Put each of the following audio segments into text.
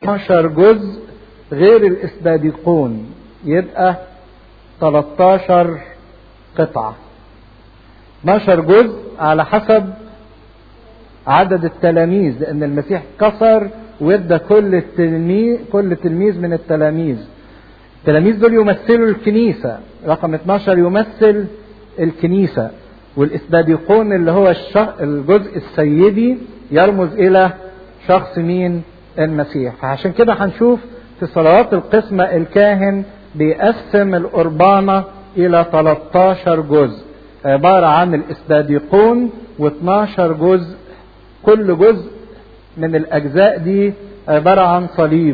12 جزء غير الإسباديقون يبقى 13 قطعة 12 جزء على حسب عدد التلاميذ لأن المسيح كسر وادى كل تلميذ كل تلميذ من التلاميذ التلاميذ دول يمثلوا الكنيسة رقم 12 يمثل الكنيسة والإسباديقون اللي هو الجزء السيدي يرمز إلى شخص مين المسيح فعشان كده هنشوف في صلوات القسمة الكاهن بيقسم القربانة إلى 13 جزء عبارة عن الإسباديقون و12 جزء كل جزء من الأجزاء دي عبارة عن صليب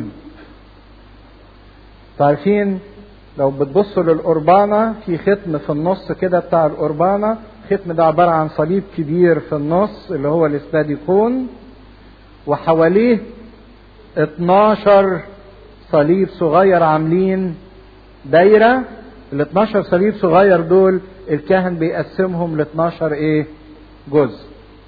عارفين لو بتبصوا للقربانة في ختم في النص كده بتاع القربانة الختم ده عبارة عن صليب كبير في النص اللي هو الاسباديكون وحواليه 12 صليب صغير عاملين دايرة ال 12 صليب صغير دول الكاهن بيقسمهم ل 12 ايه جزء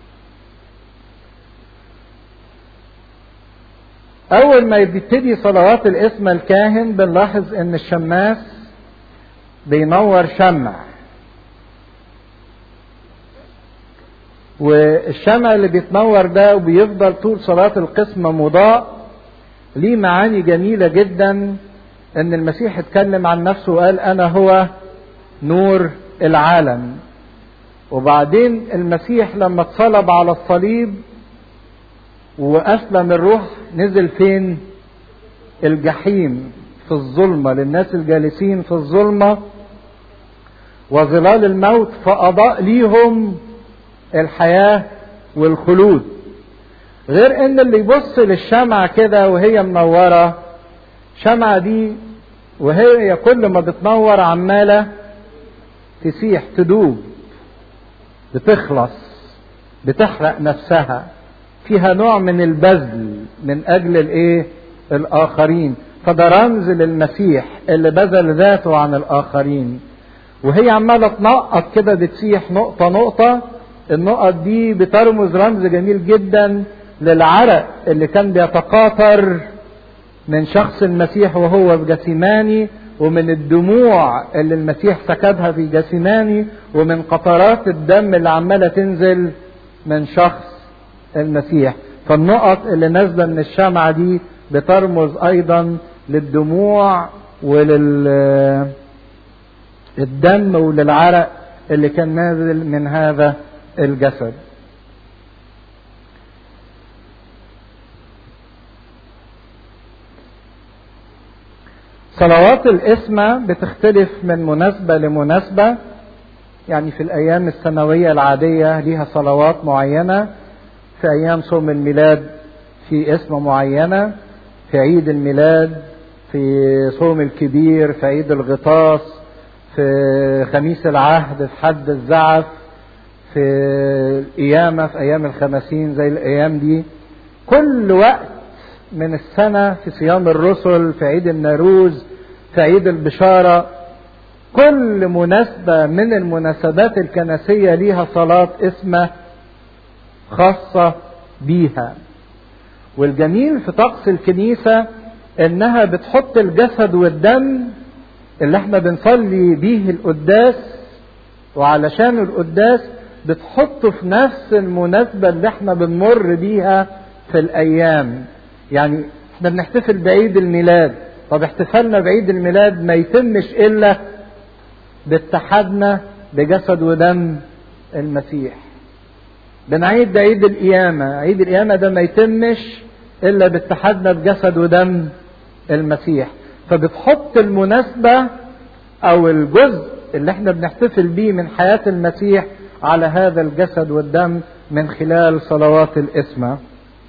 اول ما بيبتدي صلوات الاسم الكاهن بنلاحظ ان الشماس بينور شمع والشمع اللي بيتنور ده وبيفضل طول صلاة القسمة مضاء ليه معاني جميلة جدا ان المسيح اتكلم عن نفسه وقال انا هو نور العالم وبعدين المسيح لما اتصلب على الصليب واسلم الروح نزل فين الجحيم في الظلمة للناس الجالسين في الظلمة وظلال الموت فأضاء ليهم الحياة والخلود غير ان اللي يبص للشمعة كده وهي منورة شمعة دي وهي كل ما بتنور عمالة تسيح تدوب بتخلص بتحرق نفسها فيها نوع من البذل من اجل الايه الاخرين فده رمز للمسيح اللي بذل ذاته عن الاخرين وهي عماله تنقط كده بتسيح نقطه نقطه النقط دي بترمز رمز جميل جدا للعرق اللي كان بيتقاطر من شخص المسيح وهو في جثيماني ومن الدموع اللي المسيح سكبها في جثيماني ومن قطرات الدم اللي عماله تنزل من شخص المسيح فالنقط اللي نازله من الشمعة دي بترمز ايضا للدموع ولل الدم وللعرق اللي كان نازل من هذا الجسد صلوات القسمة بتختلف من مناسبة لمناسبة يعني في الأيام السنوية العادية ليها صلوات معينة في أيام صوم الميلاد في اسم معينة في عيد الميلاد في صوم الكبير في عيد الغطاس في خميس العهد في حد الزعف في القيامة في أيام الخمسين زي الأيام دي كل وقت من السنة في صيام الرسل في عيد الناروز في عيد البشارة كل مناسبة من المناسبات الكنسية ليها صلاة اسمه خاصة بيها والجميل في طقس الكنيسة انها بتحط الجسد والدم اللي احنا بنصلي بيه القداس وعلشان القداس بتحطه في نفس المناسبة اللي احنا بنمر بيها في الايام يعني احنا بنحتفل بعيد الميلاد طب احتفالنا بعيد الميلاد ما يتمش الا باتحادنا بجسد ودم المسيح بنعيد ده عيد القيامة عيد القيامة ده ما يتمش إلا باتحادنا بجسد ودم المسيح فبتحط المناسبة أو الجزء اللي احنا بنحتفل بيه من حياة المسيح على هذا الجسد والدم من خلال صلوات الإسمة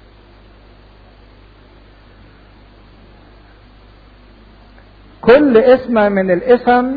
كل اسم من الاسم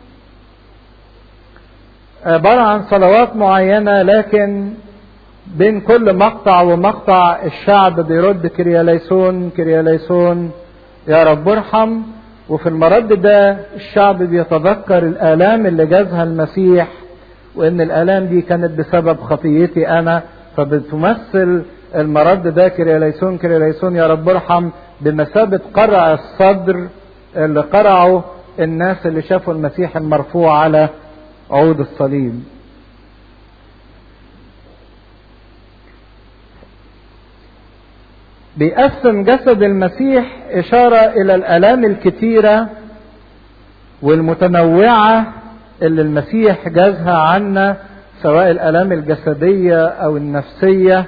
عبارة عن صلوات معينة لكن بين كل مقطع ومقطع الشعب بيرد كرياليسون كرياليسون يا رب ارحم وفي المرد ده الشعب بيتذكر الآلام اللي جازها المسيح وإن الآلام دي كانت بسبب خطيتي أنا فبتمثل المرد ده كرياليسون كرياليسون يا رب ارحم بمثابة قرع الصدر اللي قرعه الناس اللي شافوا المسيح المرفوع على عود الصليب بيقسم جسد المسيح إشارة إلى الآلام الكتيرة والمتنوعة اللي المسيح جازها عنا سواء الآلام الجسدية أو النفسية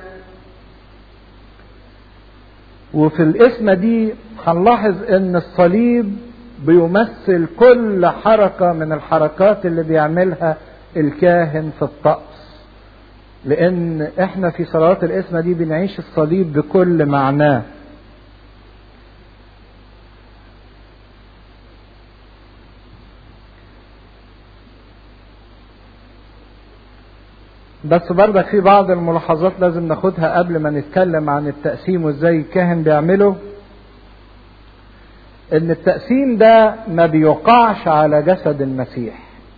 وفي القسمة دي هنلاحظ ان الصليب بيمثل كل حركة من الحركات اللي بيعملها الكاهن في الطقس لان احنا في صلوات القسمة دي بنعيش الصليب بكل معناه بس برضك في بعض الملاحظات لازم ناخدها قبل ما نتكلم عن التقسيم وازاي الكاهن بيعمله ان التقسيم ده ما بيقعش على جسد المسيح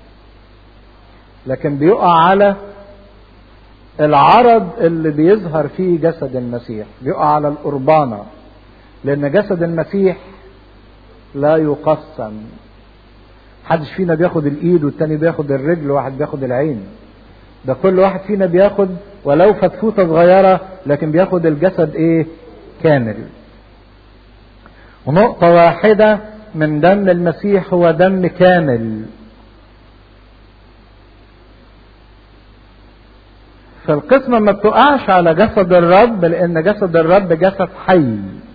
لكن بيقع على العرض اللي بيظهر فيه جسد المسيح بيقع على القربانة لان جسد المسيح لا يقسم محدش فينا بياخد الايد والتاني بياخد الرجل وواحد بياخد العين ده كل واحد فينا بياخد ولو فتفوتة صغيرة لكن بياخد الجسد ايه كامل ونقطة واحدة من دم المسيح هو دم كامل فالقسمة ما بتقعش على جسد الرب لأن جسد الرب جسد حي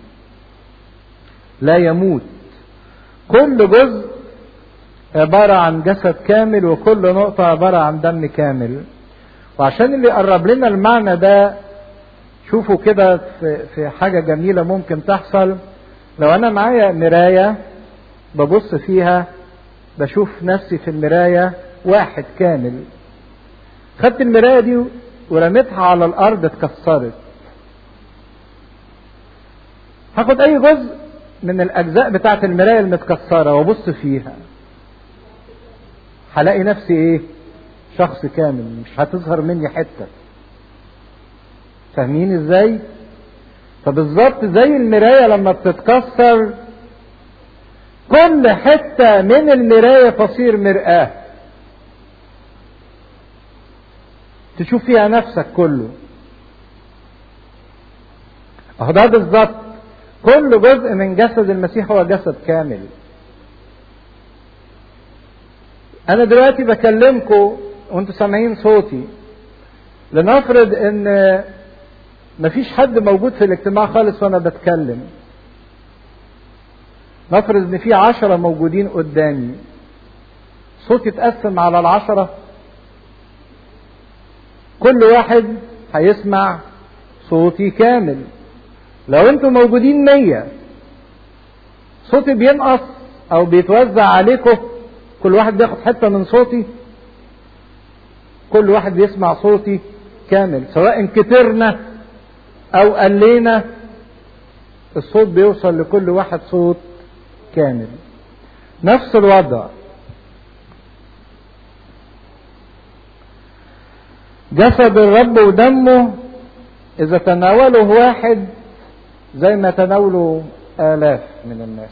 لا يموت كل جزء عبارة عن جسد كامل وكل نقطة عبارة عن دم كامل وعشان اللي يقرب لنا المعنى ده شوفوا كده في, في حاجة جميلة ممكن تحصل لو أنا معايا مراية ببص فيها بشوف نفسي في المراية واحد كامل خدت المراية دي ورميتها على الأرض اتكسرت هاخد أي جزء من الأجزاء بتاعة المراية المتكسرة وأبص فيها هلاقي نفسي إيه؟ شخص كامل مش هتظهر مني حتة فاهمين ازاي فبالظبط زي المراية لما بتتكسر كل حتة من المراية تصير مرآة تشوف فيها نفسك كله اهو ده بالظبط كل جزء من جسد المسيح هو جسد كامل انا دلوقتي بكلمكم وانتوا سامعين صوتي لنفرض ان مفيش حد موجود في الاجتماع خالص وانا بتكلم نفرض ان في عشرة موجودين قدامي صوتي اتقسم على العشرة كل واحد هيسمع صوتي كامل لو انتوا موجودين مية صوتي بينقص او بيتوزع عليكم كل واحد بياخد حتة من صوتي كل واحد بيسمع صوتي كامل سواء كترنا او قلينا الصوت بيوصل لكل واحد صوت كامل نفس الوضع جسد الرب ودمه اذا تناوله واحد زي ما تناوله الاف من الناس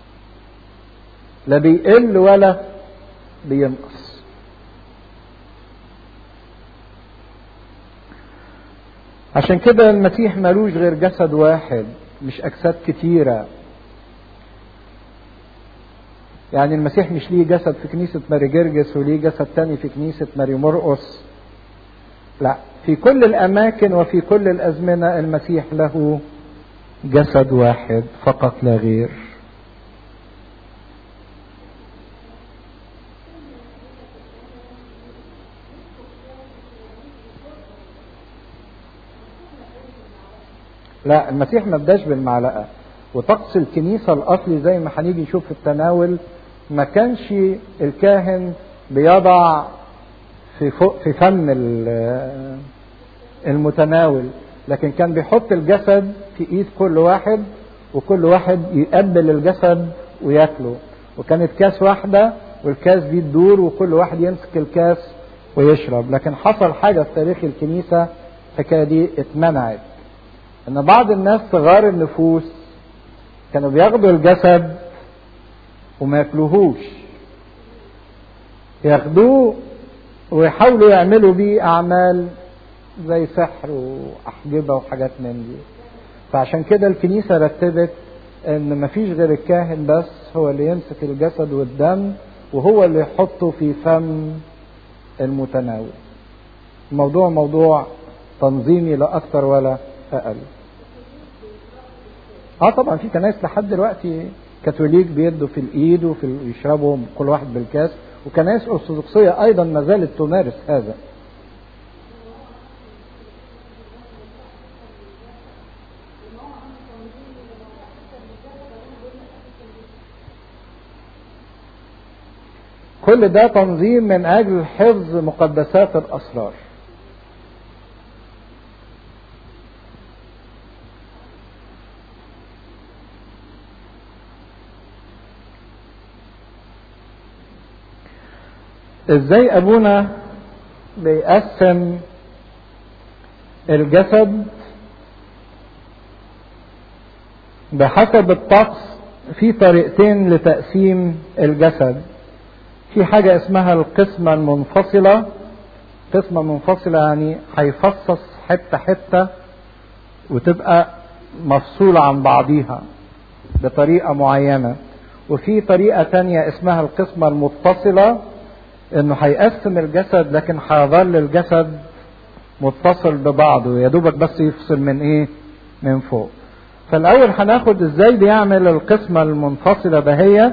لا بيقل ولا بينقص عشان كده المسيح ملوش غير جسد واحد مش اجساد كتيره يعني المسيح مش ليه جسد في كنيسة ماري جرجس وليه جسد تاني في كنيسة ماري مرقس لا في كل الأماكن وفي كل الأزمنة المسيح له جسد واحد فقط لا غير لا المسيح ما بداش بالمعلقة وطقس الكنيسة الأصلي زي ما هنيجي نشوف في التناول ما كانش الكاهن بيضع في فوق في فم المتناول لكن كان بيحط الجسد في ايد كل واحد وكل واحد يقبل الجسد وياكله وكانت كاس واحدة والكاس دي تدور وكل واحد يمسك الكاس ويشرب لكن حصل حاجة في تاريخ الكنيسة الحكاية دي اتمنعت ان بعض الناس صغار النفوس كانوا بياخدوا الجسد وما ياكلوهوش ياخدوه ويحاولوا يعملوا بيه اعمال زي سحر واحجبه وحاجات من دي فعشان كده الكنيسه رتبت ان مفيش غير الكاهن بس هو اللي يمسك الجسد والدم وهو اللي يحطه في فم المتناول الموضوع موضوع تنظيمي لا اكثر ولا اقل اه طبعا في كنائس لحد دلوقتي كاثوليك بيدوا في الايد وفي يشربوا كل واحد بالكاس وكنائس ارثوذكسيه ايضا ما زالت تمارس هذا كل ده تنظيم من اجل حفظ مقدسات الاسرار ازاي ابونا بيقسم الجسد بحسب الطقس في طريقتين لتقسيم الجسد في حاجة اسمها القسمة المنفصلة قسمة منفصلة يعني هيفصص حتة حتة وتبقى مفصولة عن بعضيها بطريقة معينة وفي طريقة تانية اسمها القسمة المتصلة انه هيقسم الجسد لكن هيظل الجسد متصل ببعضه يا دوبك بس يفصل من ايه من فوق فالاول هناخد ازاي بيعمل القسمة المنفصلة دهيت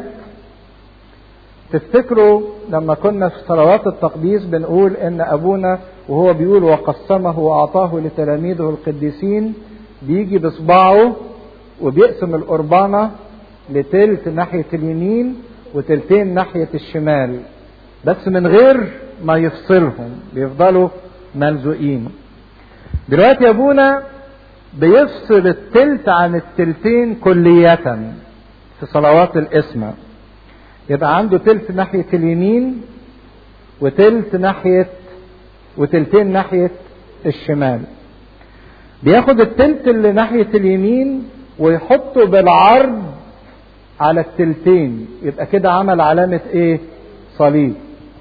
تفتكروا لما كنا في صلوات التقديس بنقول ان ابونا وهو بيقول وقسمه واعطاه لتلاميذه القديسين بيجي بصباعه وبيقسم القربانة لتلت ناحية اليمين وتلتين ناحية الشمال بس من غير ما يفصلهم بيفضلوا ملزوقين دلوقتي ابونا بيفصل التلت عن التلتين كلية في صلوات القسمة يبقى عنده تلت ناحية اليمين وتلت ناحية وتلتين ناحية الشمال بياخد التلت اللي ناحية اليمين ويحطه بالعرض على التلتين يبقى كده عمل علامة ايه صليب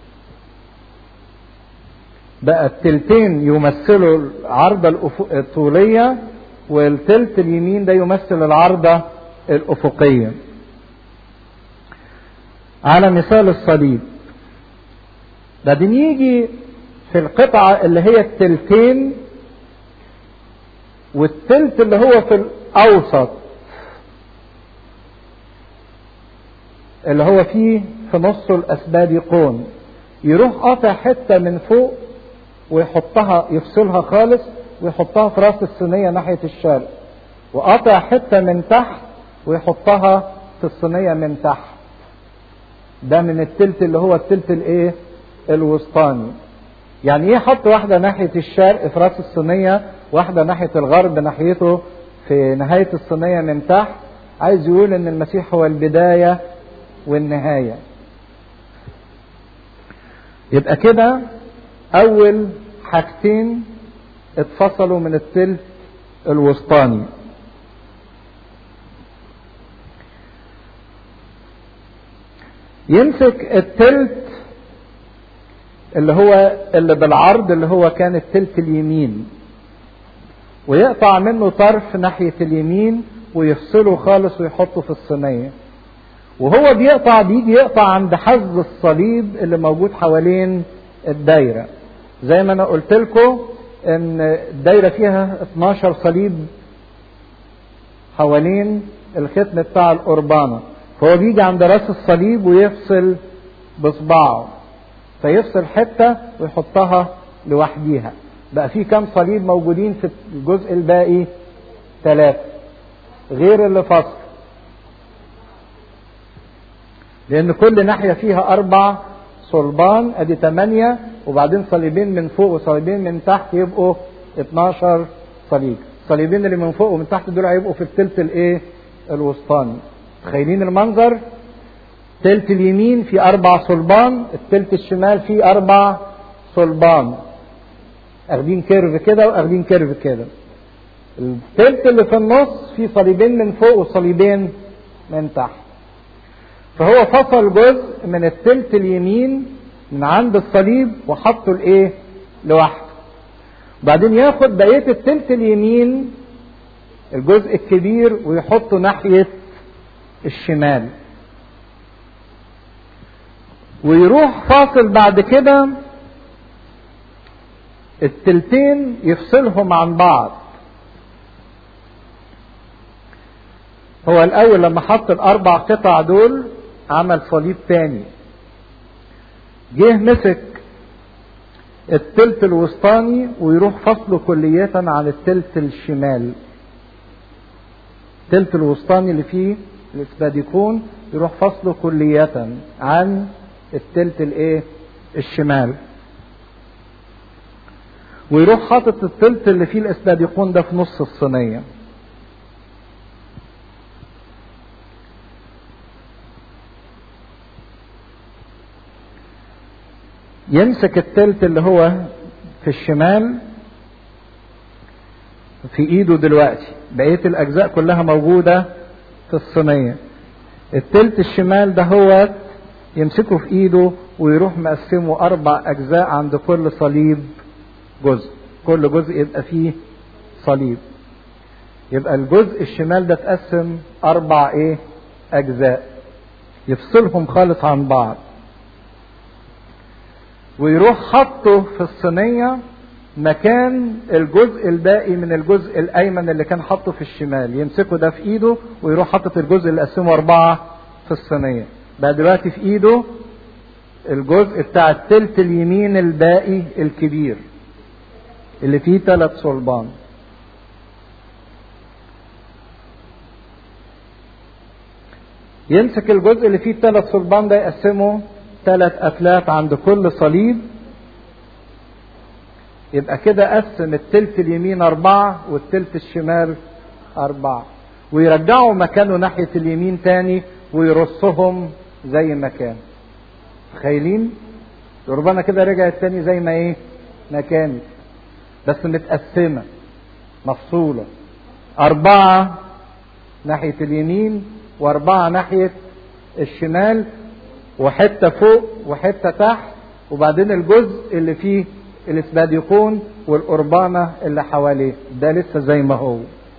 بقى التلتين يمثلوا العرضة الطولية والتلت اليمين ده يمثل العرضة الأفقية على مثال الصليب بعدين يجي في القطعة اللي هي التلتين والتلت اللي هو في الأوسط اللي هو فيه في نصه الأسبابيقون يروح قاطع حتة من فوق ويحطها يفصلها خالص ويحطها في راس الصينية ناحية الشرق وقاطع حتة من تحت ويحطها في الصينية من تحت ده من التلت اللي هو التلت الايه الوسطاني يعني ايه حط واحدة ناحية الشرق في راس الصينية واحدة ناحية الغرب ناحيته في نهاية الصينية من تحت عايز يقول ان المسيح هو البداية والنهاية يبقى كده اول حاجتين اتفصلوا من التلت الوسطاني يمسك التلت اللي هو اللي بالعرض اللي هو كان التلت اليمين ويقطع منه طرف ناحية اليمين ويفصله خالص ويحطه في الصينية وهو بيقطع بيجي يقطع عند حز الصليب اللي موجود حوالين الدايرة زي ما انا قلت لكم ان الدايرة فيها 12 صليب حوالين الختم بتاع القربانة فهو بيجي عند راس الصليب ويفصل بصباعه فيفصل حتة ويحطها لوحديها بقى في كم صليب موجودين في الجزء الباقي ثلاثة غير اللي فصل لأن كل ناحية فيها أربع صلبان أدي ثمانية وبعدين صليبين من فوق وصليبين من تحت يبقوا 12 صليب الصليبين اللي من فوق ومن تحت دول هيبقوا في التلت الايه الوسطاني تخيلين المنظر تلت اليمين في أربع صلبان التلت الشمال فيه أربع صلبان أخدين كيرف كده وأخدين كيرف كده التلت اللي في النص فيه صليبين من فوق وصليبين من تحت فهو فصل جزء من التلت اليمين من عند الصليب وحطه الايه لوحده وبعدين ياخد بقيه التلت اليمين الجزء الكبير ويحطه ناحيه الشمال ويروح فاصل بعد كده التلتين يفصلهم عن بعض هو الاول لما حط الاربع قطع دول عمل صليب تاني جه مسك التلت الوسطاني ويروح فصله كلية عن التلت الشمال التلت الوسطاني اللي فيه الاسباديكون يروح فصله كلية عن التلت الايه الشمال ويروح حاطط التلت اللي فيه الاسباديكون ده في نص الصينيه يمسك التلت اللي هو في الشمال في ايده دلوقتي بقيه الاجزاء كلها موجوده في الصينيه التلت الشمال ده هو يمسكه في ايده ويروح مقسمه اربع اجزاء عند كل صليب جزء كل جزء يبقى فيه صليب يبقى الجزء الشمال ده اتقسم اربع ايه اجزاء يفصلهم خالص عن بعض ويروح حطه في الصينية مكان الجزء الباقي من الجزء الأيمن اللي كان حطه في الشمال يمسكه ده في إيده ويروح حاطط الجزء اللي قسمه أربعة في الصينية بقى دلوقتي في إيده الجزء بتاع التلت اليمين الباقي الكبير اللي فيه ثلاث صلبان يمسك الجزء اللي فيه الثلاث صلبان ده يقسمه ثلاث أتلات عند كل صليب يبقى كده قسم التلت اليمين أربعة والتلت الشمال أربعة ويرجعوا مكانه ناحية اليمين تاني ويرصهم زي ما كان تخيلين ربنا كده رجعت تاني زي ما ايه ما كانت بس متقسمة مفصولة أربعة ناحية اليمين وأربعة ناحية الشمال وحته فوق وحته تحت وبعدين الجزء اللي فيه الاسباديقون والقربانه اللي حواليه ده لسه زي ما هو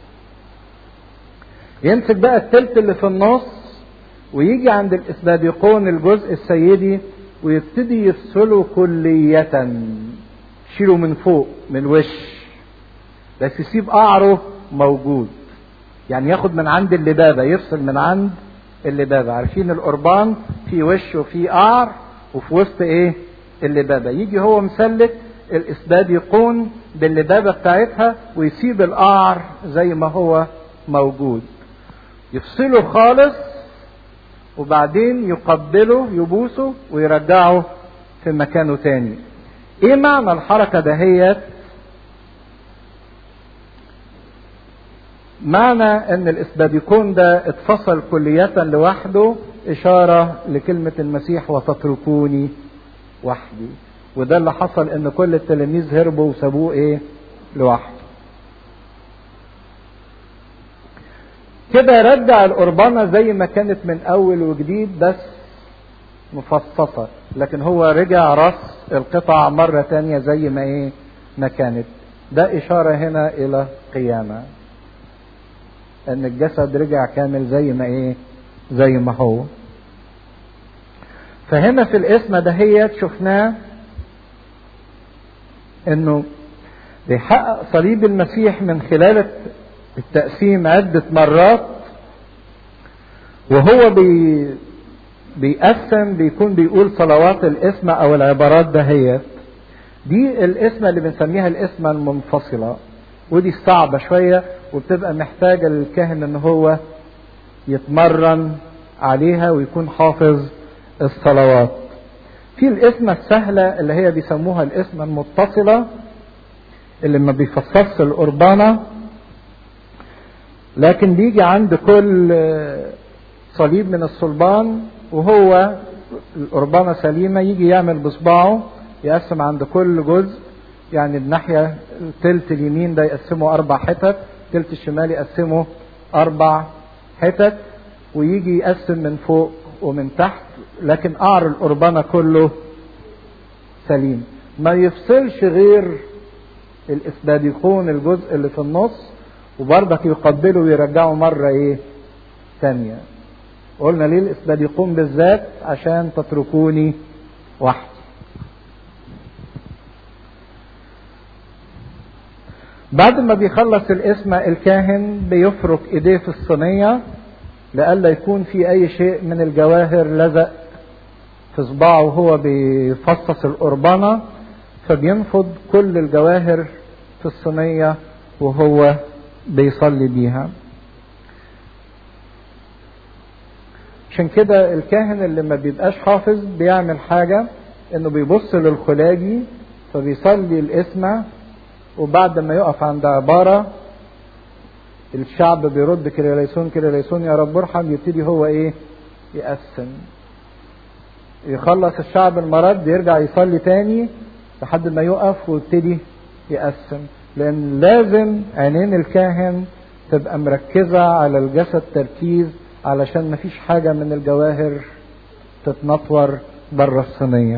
يمسك بقى التلت اللي في النص ويجي عند الاسباديقون الجزء السيدي ويبتدي يفصله كلية يشيله من فوق من وش بس يسيب قعره موجود يعني ياخد من عند اللبابة يفصل من عند اللبابة عارفين القربان في وش وفي قعر وفي وسط ايه اللبابة يجي هو مسلك الاسباد يقون باللبابة بتاعتها ويسيب القعر زي ما هو موجود يفصله خالص وبعدين يقبله يبوسه ويرجعه في مكانه تاني ايه معنى الحركة دهيت معنى ان الاسباديكون ده اتفصل كلية لوحده اشارة لكلمة المسيح وتتركوني وحدي وده اللي حصل ان كل التلاميذ هربوا وسابوه ايه لوحده كده رجع القربانة زي ما كانت من اول وجديد بس مفصصة لكن هو رجع رص القطع مرة تانية زي ما ايه ما كانت ده اشارة هنا الى قيامة ان الجسد رجع كامل زي ما ايه زي ما هو فهنا في الاسم دهيت شفناه انه بيحقق صليب المسيح من خلال التقسيم عدة مرات وهو بي بيقسم بيكون بيقول صلوات الاسم او العبارات دهيت دي الاسم اللي بنسميها الاسم المنفصلة ودي صعبة شوية وبتبقى محتاجة للكاهن ان هو يتمرن عليها ويكون حافظ الصلوات في الاسم السهلة اللي هي بيسموها الاسم المتصلة اللي ما بيفصصش القربانة لكن بيجي عند كل صليب من الصلبان وهو القربانة سليمة يجي يعمل بصباعه يقسم عند كل جزء يعني الناحية التلت اليمين ده يقسمه أربع حتت التلت الشمال يقسمه أربع حتت ويجي يقسم من فوق ومن تحت لكن قعر القربانة كله سليم ما يفصلش غير الاسباديقون الجزء اللي في النص وبرضك يقبله ويرجعه مرة ايه ثانية قلنا ليه الاسباديقون بالذات عشان تتركوني وحدي بعد ما بيخلص الاسم الكاهن بيفرك ايديه في الصينية لئلا يكون في اي شيء من الجواهر لزق في صباعه وهو بيفصص القربانة فبينفض كل الجواهر في الصينية وهو بيصلي بيها عشان كده الكاهن اللي ما بيبقاش حافظ بيعمل حاجة انه بيبص للخلاجي فبيصلي الاسمة وبعد ما يقف عند عبارة الشعب بيرد كريليسون كريليسون يا رب ارحم يبتدي هو ايه يقسم يخلص الشعب المرض يرجع يصلي تاني لحد ما يقف ويبتدي يقسم لان لازم عينين الكاهن تبقى مركزة على الجسد تركيز علشان مفيش حاجة من الجواهر تتنطور بره الصينية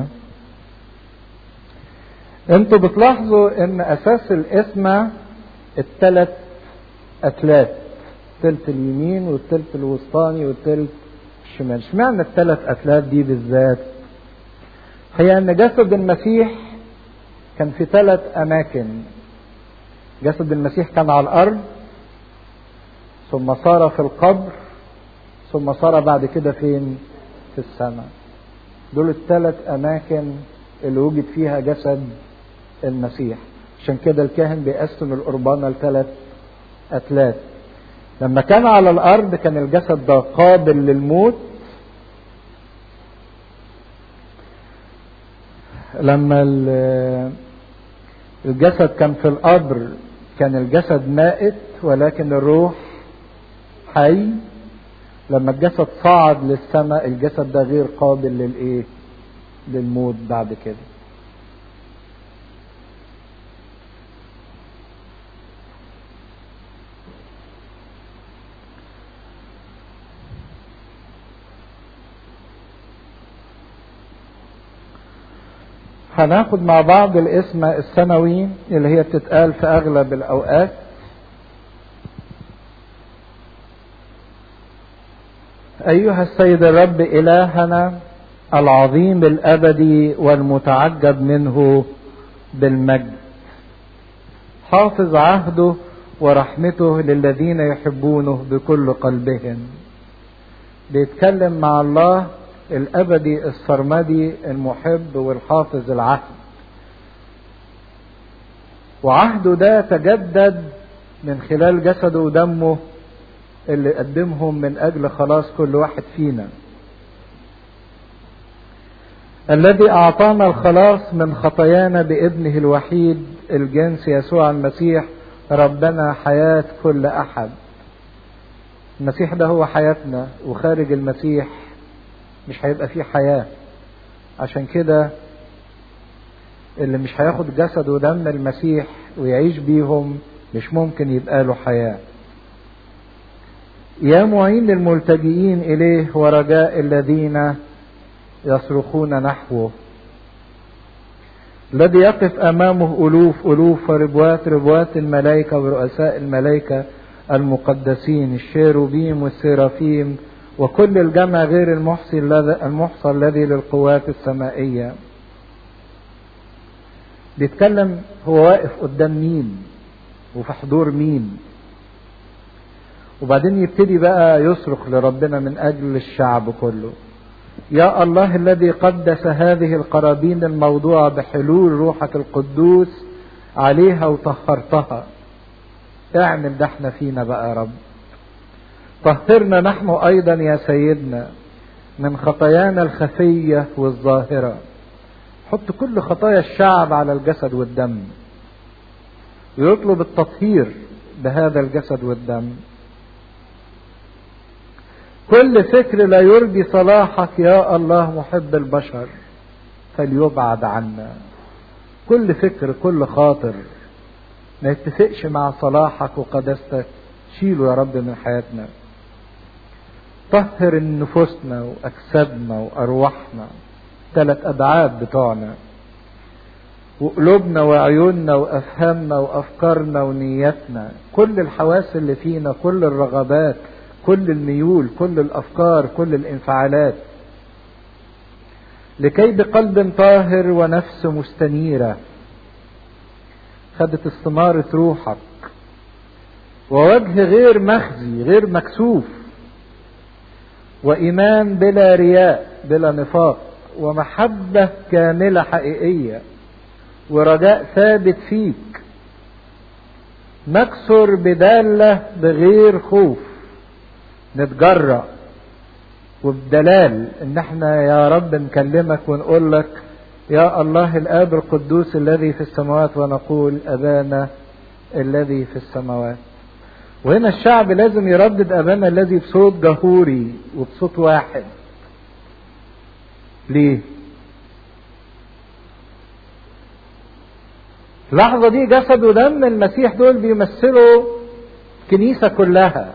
انتوا بتلاحظوا ان اساس الاسمة التلت اتلات التلت اليمين والتلت الوسطاني والتلت الشمال اشمعنى التلت اتلات دي بالذات هي ان جسد المسيح كان في ثلاث اماكن جسد المسيح كان على الارض ثم صار في القبر ثم صار بعد كده فين في السماء دول الثلاث اماكن اللي وجد فيها جسد المسيح عشان كده الكاهن بيقسم القربانة لثلاث أتلات لما كان على الأرض كان الجسد ده قابل للموت لما الجسد كان في القبر كان الجسد مائت ولكن الروح حي لما الجسد صعد للسماء الجسد ده غير قابل للايه للموت بعد كده هناخد مع بعض الاسم السنوي اللي هي بتتقال في اغلب الاوقات ايها السيد الرب الهنا العظيم الابدي والمتعجب منه بالمجد حافظ عهده ورحمته للذين يحبونه بكل قلبهم بيتكلم مع الله الابدي السرمدي المحب والحافظ العهد وعهده ده تجدد من خلال جسده ودمه اللي قدمهم من اجل خلاص كل واحد فينا الذي اعطانا الخلاص من خطايانا بابنه الوحيد الجنس يسوع المسيح ربنا حياه كل احد المسيح ده هو حياتنا وخارج المسيح مش هيبقى فيه حياة عشان كده اللي مش هياخد جسد ودم المسيح ويعيش بيهم مش ممكن يبقى له حياة يا معين للملتجئين إليه ورجاء الذين يصرخون نحوه الذي يقف أمامه ألوف ألوف وربوات ربوات الملائكة ورؤساء الملائكة المقدسين الشيروبيم والسيرافيم وكل الجمع غير المحصي الذي المحصى الذي للقوات السمائية بيتكلم هو واقف قدام مين وفي حضور مين وبعدين يبتدي بقى يصرخ لربنا من أجل الشعب كله يا الله الذي قدس هذه القرابين الموضوعة بحلول روحك القدوس عليها وطهرتها اعمل ده احنا فينا بقى يا رب طهرنا نحن ايضا يا سيدنا من خطايانا الخفية والظاهرة حط كل خطايا الشعب على الجسد والدم ويطلب التطهير بهذا الجسد والدم كل فكر لا يرضي صلاحك يا الله محب البشر فليبعد عنا كل فكر كل خاطر ما يتفقش مع صلاحك وقداستك شيله يا رب من حياتنا طهر نفوسنا واجسادنا وارواحنا ثلاث ابعاد بتوعنا وقلوبنا وعيوننا وافهامنا وافكارنا ونياتنا كل الحواس اللي فينا كل الرغبات كل الميول كل الافكار كل الانفعالات لكي بقلب طاهر ونفس مستنيره خدت استمارة روحك ووجه غير مخزي غير مكسوف وإيمان بلا رياء بلا نفاق ومحبة كاملة حقيقية ورجاء ثابت فيك نكسر بدالة بغير خوف نتجرأ وبدلال ان احنا يا رب نكلمك ونقول لك يا الله الاب القدوس الذي في السماوات ونقول ابانا الذي في السماوات وهنا الشعب لازم يردد ابانا الذي بصوت جهوري وبصوت واحد ليه اللحظة دي جسد ودم المسيح دول بيمثلوا كنيسة كلها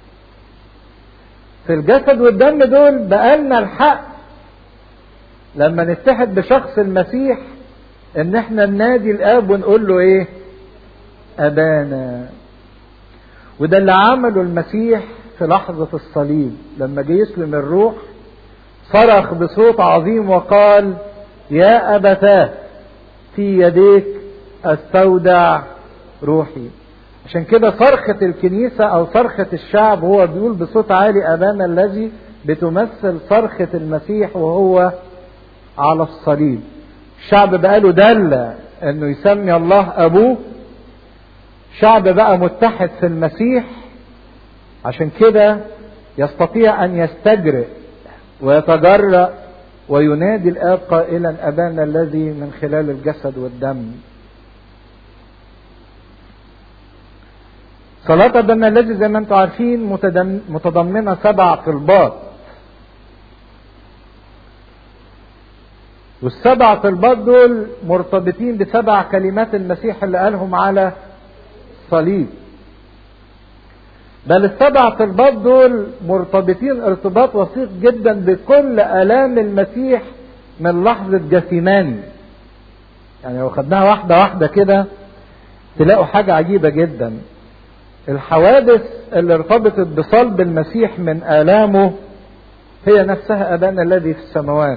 في الجسد والدم دول بقالنا الحق لما نتحد بشخص المسيح ان احنا ننادي الاب ونقول له ايه ابانا وده اللي عمله المسيح في لحظة الصليب لما جه يسلم الروح صرخ بصوت عظيم وقال يا أبتاه في يديك استودع روحي عشان كده صرخة الكنيسة أو صرخة الشعب هو بيقول بصوت عالي أبانا الذي بتمثل صرخة المسيح وهو على الصليب الشعب بقى له دلة انه يسمي الله ابوه شعب بقى متحد في المسيح عشان كده يستطيع ان يستجرئ ويتجرأ وينادي الاب قائلا ابانا الذي من خلال الجسد والدم صلاة ابانا الذي زي ما انتم عارفين متضمنة سبع طلبات والسبع طلبات دول مرتبطين بسبع كلمات المسيح اللي قالهم على الصليب بل السبع طلبات دول مرتبطين ارتباط وثيق جدا بكل الام المسيح من لحظه جثيماني يعني لو خدناها واحده واحده كده تلاقوا حاجه عجيبه جدا الحوادث اللي ارتبطت بصلب المسيح من الامه هي نفسها ابانا الذي في السماوات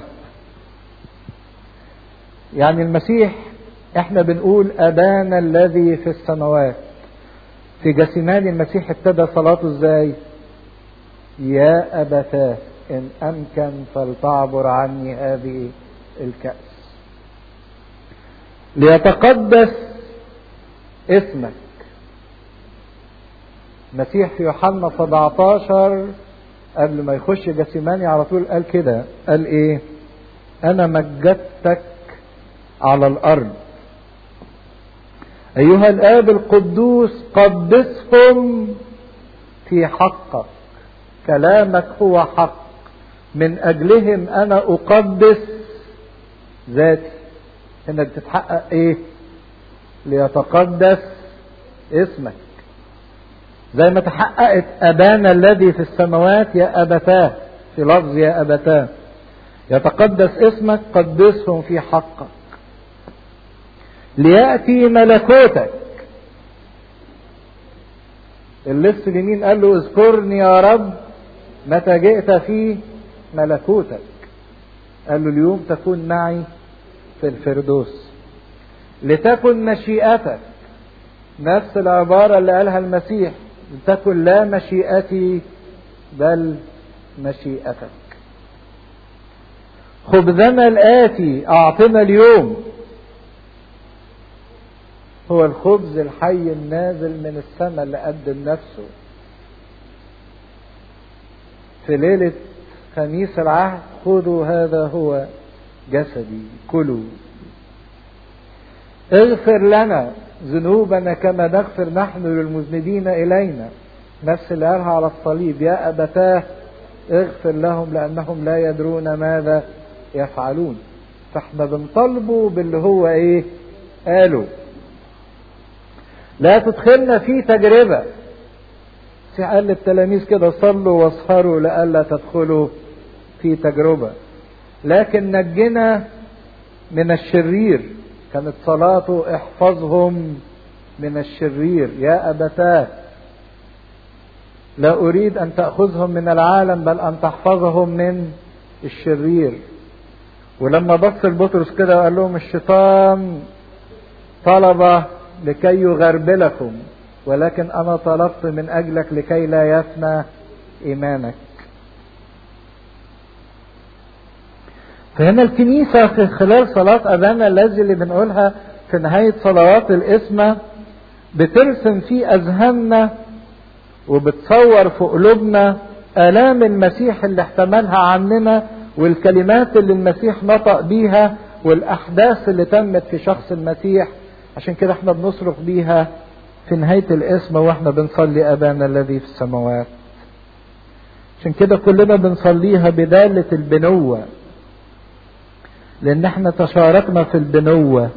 يعني المسيح احنا بنقول ابانا الذي في السماوات في جسيمان المسيح ابتدى صلاته ازاي يا ابتاه ان امكن فلتعبر عني هذه الكأس ليتقدس اسمك المسيح في يوحنا 17 قبل ما يخش جسيماني على طول قال كده قال ايه انا مجدتك على الارض ايها الاب القدوس قدسهم في حقك كلامك هو حق من اجلهم انا اقدس ذاتي هنا بتتحقق ايه ليتقدس اسمك زي ما تحققت ابانا الذي في السماوات يا ابتاه في لفظ يا ابتاه يتقدس اسمك قدسهم في حقك ليأتي ملكوتك اللص اليمين قال له اذكرني يا رب متى جئت في ملكوتك قال له اليوم تكون معي في الفردوس لتكن مشيئتك نفس العبارة اللي قالها المسيح لتكن لا مشيئتي بل مشيئتك خبزنا الآتي أعطنا اليوم هو الخبز الحي النازل من السماء اللي قدم نفسه في ليلة خميس العهد خذوا هذا هو جسدي كلوا اغفر لنا ذنوبنا كما نغفر نحن للمذنبين إلينا نفس اللي قالها على الصليب يا أبتاه اغفر لهم لأنهم لا يدرون ماذا يفعلون فاحنا بنطالبه باللي هو ايه قالوا لا تدخلنا في تجربة المسيح قال للتلاميذ كده صلوا واسهروا لئلا تدخلوا في تجربة لكن نجنا من الشرير كانت صلاته احفظهم من الشرير يا أبتاه لا أريد أن تأخذهم من العالم بل أن تحفظهم من الشرير ولما بص لبطرس كده وقال لهم الشيطان طلب لكي يغربلكم ولكن أنا طلبت من أجلك لكي لا يفنى إيمانك فهنا الكنيسة في خلال صلاة أبانا الذي اللي بنقولها في نهاية صلوات الإسمة بترسم في أذهاننا وبتصور في قلوبنا آلام المسيح اللي احتملها عننا والكلمات اللي المسيح نطق بيها والأحداث اللي تمت في شخص المسيح عشان كده احنا بنصرخ بيها في نهاية الاسم واحنا بنصلي أبانا الذي في السماوات عشان كده كلنا بنصليها بدالة البنوة لأن احنا تشاركنا في البنوة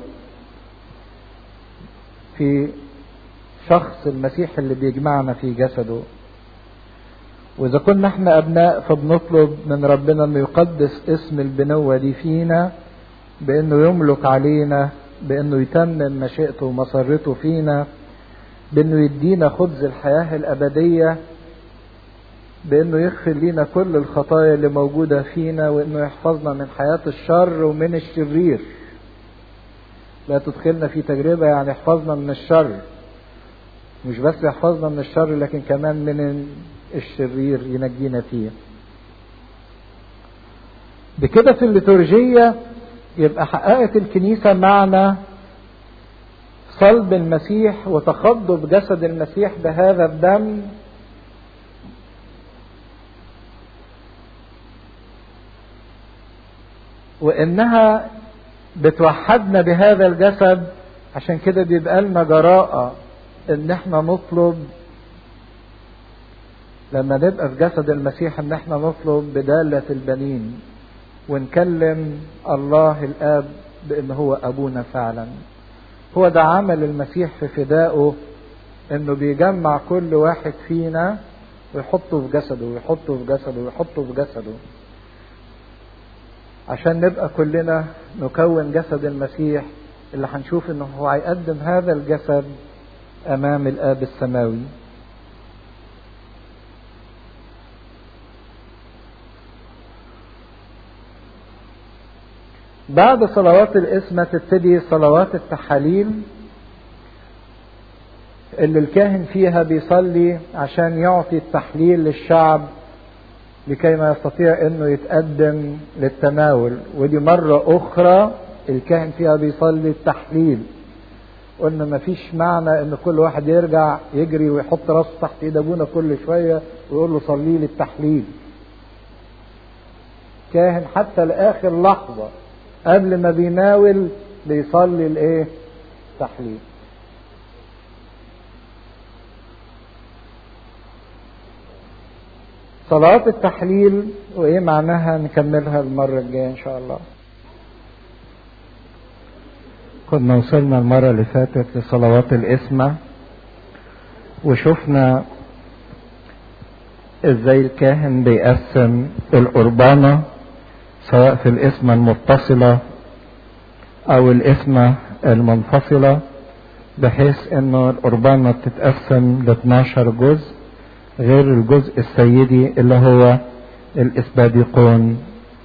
في شخص المسيح اللي بيجمعنا في جسده وإذا كنا احنا أبناء فبنطلب من ربنا أنه يقدس اسم البنوة دي فينا بأنه يملك علينا بأنه يتمم مشيئته ومسرته فينا بأنه يدينا خبز الحياة الأبدية بأنه يغفر لنا كل الخطايا اللي موجودة فينا وأنه يحفظنا من حياة الشر ومن الشرير لا تدخلنا في تجربة يعني يحفظنا من الشر مش بس يحفظنا من الشر لكن كمان من الشرير ينجينا فيه بكده في الليتورجية يبقى حققت الكنيسة معنى صلب المسيح وتخضب جسد المسيح بهذا الدم وانها بتوحدنا بهذا الجسد عشان كده بيبقى لنا جراءة ان احنا نطلب لما نبقى في جسد المسيح ان احنا نطلب بدالة البنين ونكلم الله الاب بان هو ابونا فعلا هو ده عمل المسيح في فدائه انه بيجمع كل واحد فينا ويحطه في جسده ويحطه في جسده ويحطه في جسده عشان نبقى كلنا نكون جسد المسيح اللي هنشوف انه هو هيقدم هذا الجسد امام الاب السماوي بعد صلوات الاسمة تبتدي صلوات التحاليل اللي الكاهن فيها بيصلي عشان يعطي التحليل للشعب لكي ما يستطيع انه يتقدم للتناول ودي مرة اخرى الكاهن فيها بيصلي التحليل قلنا ما فيش معنى ان كل واحد يرجع يجري ويحط راسه تحت ايد ابونا كل شوية ويقول له صلي لي التحليل كاهن حتى لاخر لحظة قبل ما بيناول بيصلي الايه تحليل صلاة التحليل وإيه معناها نكملها المرة الجاية إن شاء الله كنا وصلنا المرة اللي فاتت لصلوات الإسمة وشفنا ازاي الكاهن بيقسم القربانة سواء في الإسمة المتصلة أو الإسمة المنفصلة بحيث إنه القربانة بتتقسم ل 12 جزء غير الجزء السيدي اللي هو الإسباديقون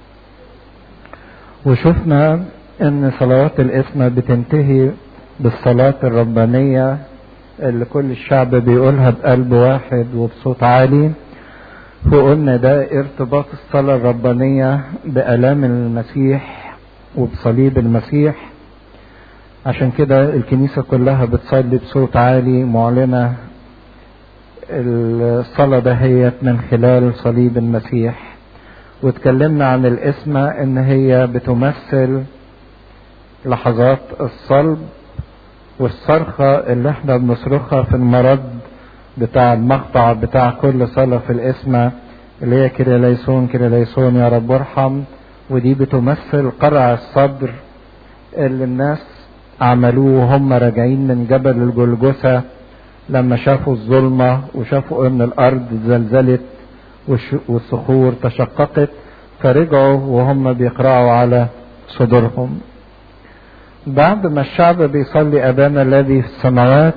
وشفنا ان صلوات الاسم بتنتهي بالصلاة الربانية اللي كل الشعب بيقولها بقلب واحد وبصوت عالي وقلنا ده ارتباط الصلاة الربانية بألام المسيح وبصليب المسيح عشان كده الكنيسة كلها بتصلي بصوت عالي معلنة الصلاة دهيت من خلال صليب المسيح واتكلمنا عن الاسمة ان هي بتمثل لحظات الصلب والصرخة اللي احنا بنصرخها في المرض بتاع المقطع بتاع كل صلاة في الاسمة اللي هي كده ليسون كده ليسون يا رب ارحم ودي بتمثل قرع الصدر اللي الناس عملوه وهم راجعين من جبل الجلجثة لما شافوا الظلمة وشافوا ان الارض زلزلت والصخور تشققت فرجعوا وهم بيقرعوا على صدورهم بعد ما الشعب بيصلي ابانا الذي في السماوات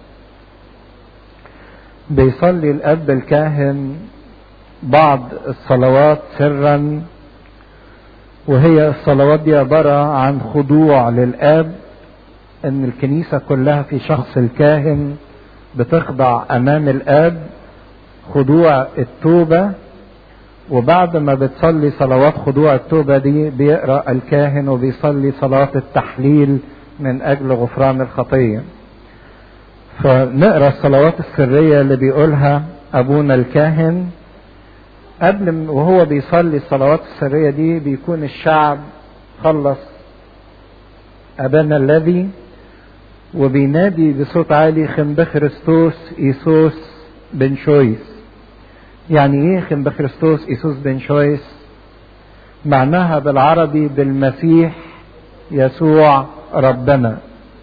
بيصلي الاب الكاهن بعض الصلوات سرا وهي الصلوات دي عبارة عن خضوع للآب إن الكنيسة كلها في شخص الكاهن بتخضع أمام الآب خضوع التوبة وبعد ما بتصلي صلوات خضوع التوبة دي بيقرأ الكاهن وبيصلي صلاة التحليل من أجل غفران الخطية فنقرأ الصلوات السرية اللي بيقولها أبونا الكاهن قبل وهو بيصلي الصلوات السرية دي بيكون الشعب خلص أبانا الذي وبينادي بصوت عالي خنبخرستوس إيسوس بن شويس يعني ايه خنبخرستوس إيسوس بن شويس معناها بالعربي بالمسيح يسوع ربنا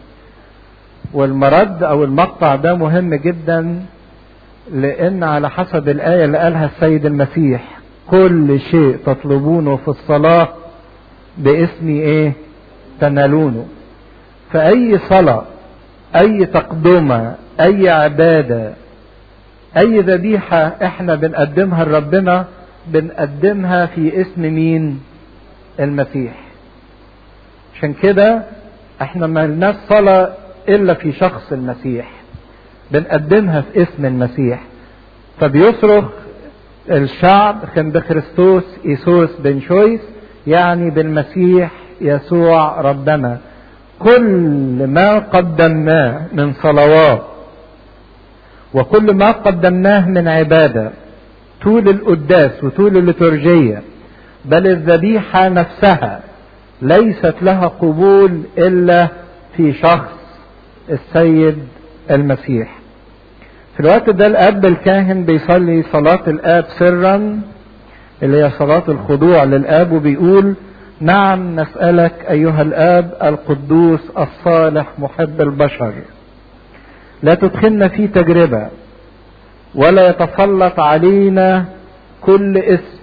والمرد او المقطع ده مهم جدا لان على حسب الايه اللي قالها السيد المسيح كل شيء تطلبونه في الصلاه باسمي ايه تنالونه فاي صلاه اي تقدمه اي عباده اي ذبيحه احنا بنقدمها لربنا بنقدمها في اسم مين المسيح عشان كده احنا ما لناش صلاه الا في شخص المسيح بنقدمها في اسم المسيح فبيصرخ الشعب كان بخريستوس ايسوس بن شويس يعني بالمسيح يسوع ربنا كل ما قدمناه من صلوات وكل ما قدمناه من عباده طول القداس وطول الليتورجيه بل الذبيحه نفسها ليست لها قبول الا في شخص السيد المسيح في الوقت ده الاب الكاهن بيصلي صلاة الاب سرا اللي هي صلاة الخضوع للاب وبيقول نعم نسألك ايها الاب القدوس الصالح محب البشر لا تدخلنا في تجربة ولا يتسلط علينا كل اسم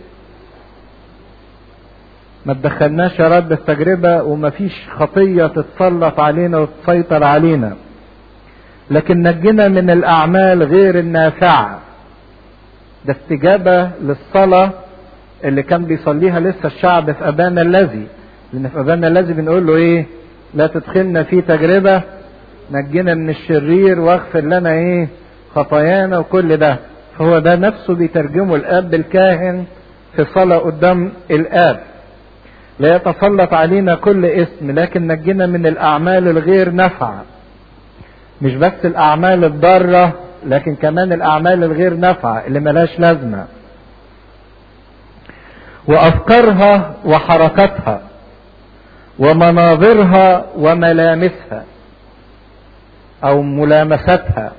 ما تدخلناش يا رب التجربة ومفيش خطية تتسلط علينا وتسيطر علينا لكن نجنا من الأعمال غير النافعة ده استجابة للصلاة اللي كان بيصليها لسه الشعب في أبانا الذي لأن في أبانا الذي بنقول له إيه لا تدخلنا في تجربة نجنا من الشرير واغفر لنا إيه خطايانا وكل ده فهو ده نفسه بيترجمه الآب الكاهن في صلاة قدام الآب لا يتسلط علينا كل اسم لكن نجنا من الأعمال الغير نافعة مش بس الأعمال الضارة لكن كمان الأعمال الغير نافعة اللي ملاش لازمة وأفكارها وحركاتها ومناظرها وملامسها أو ملامستها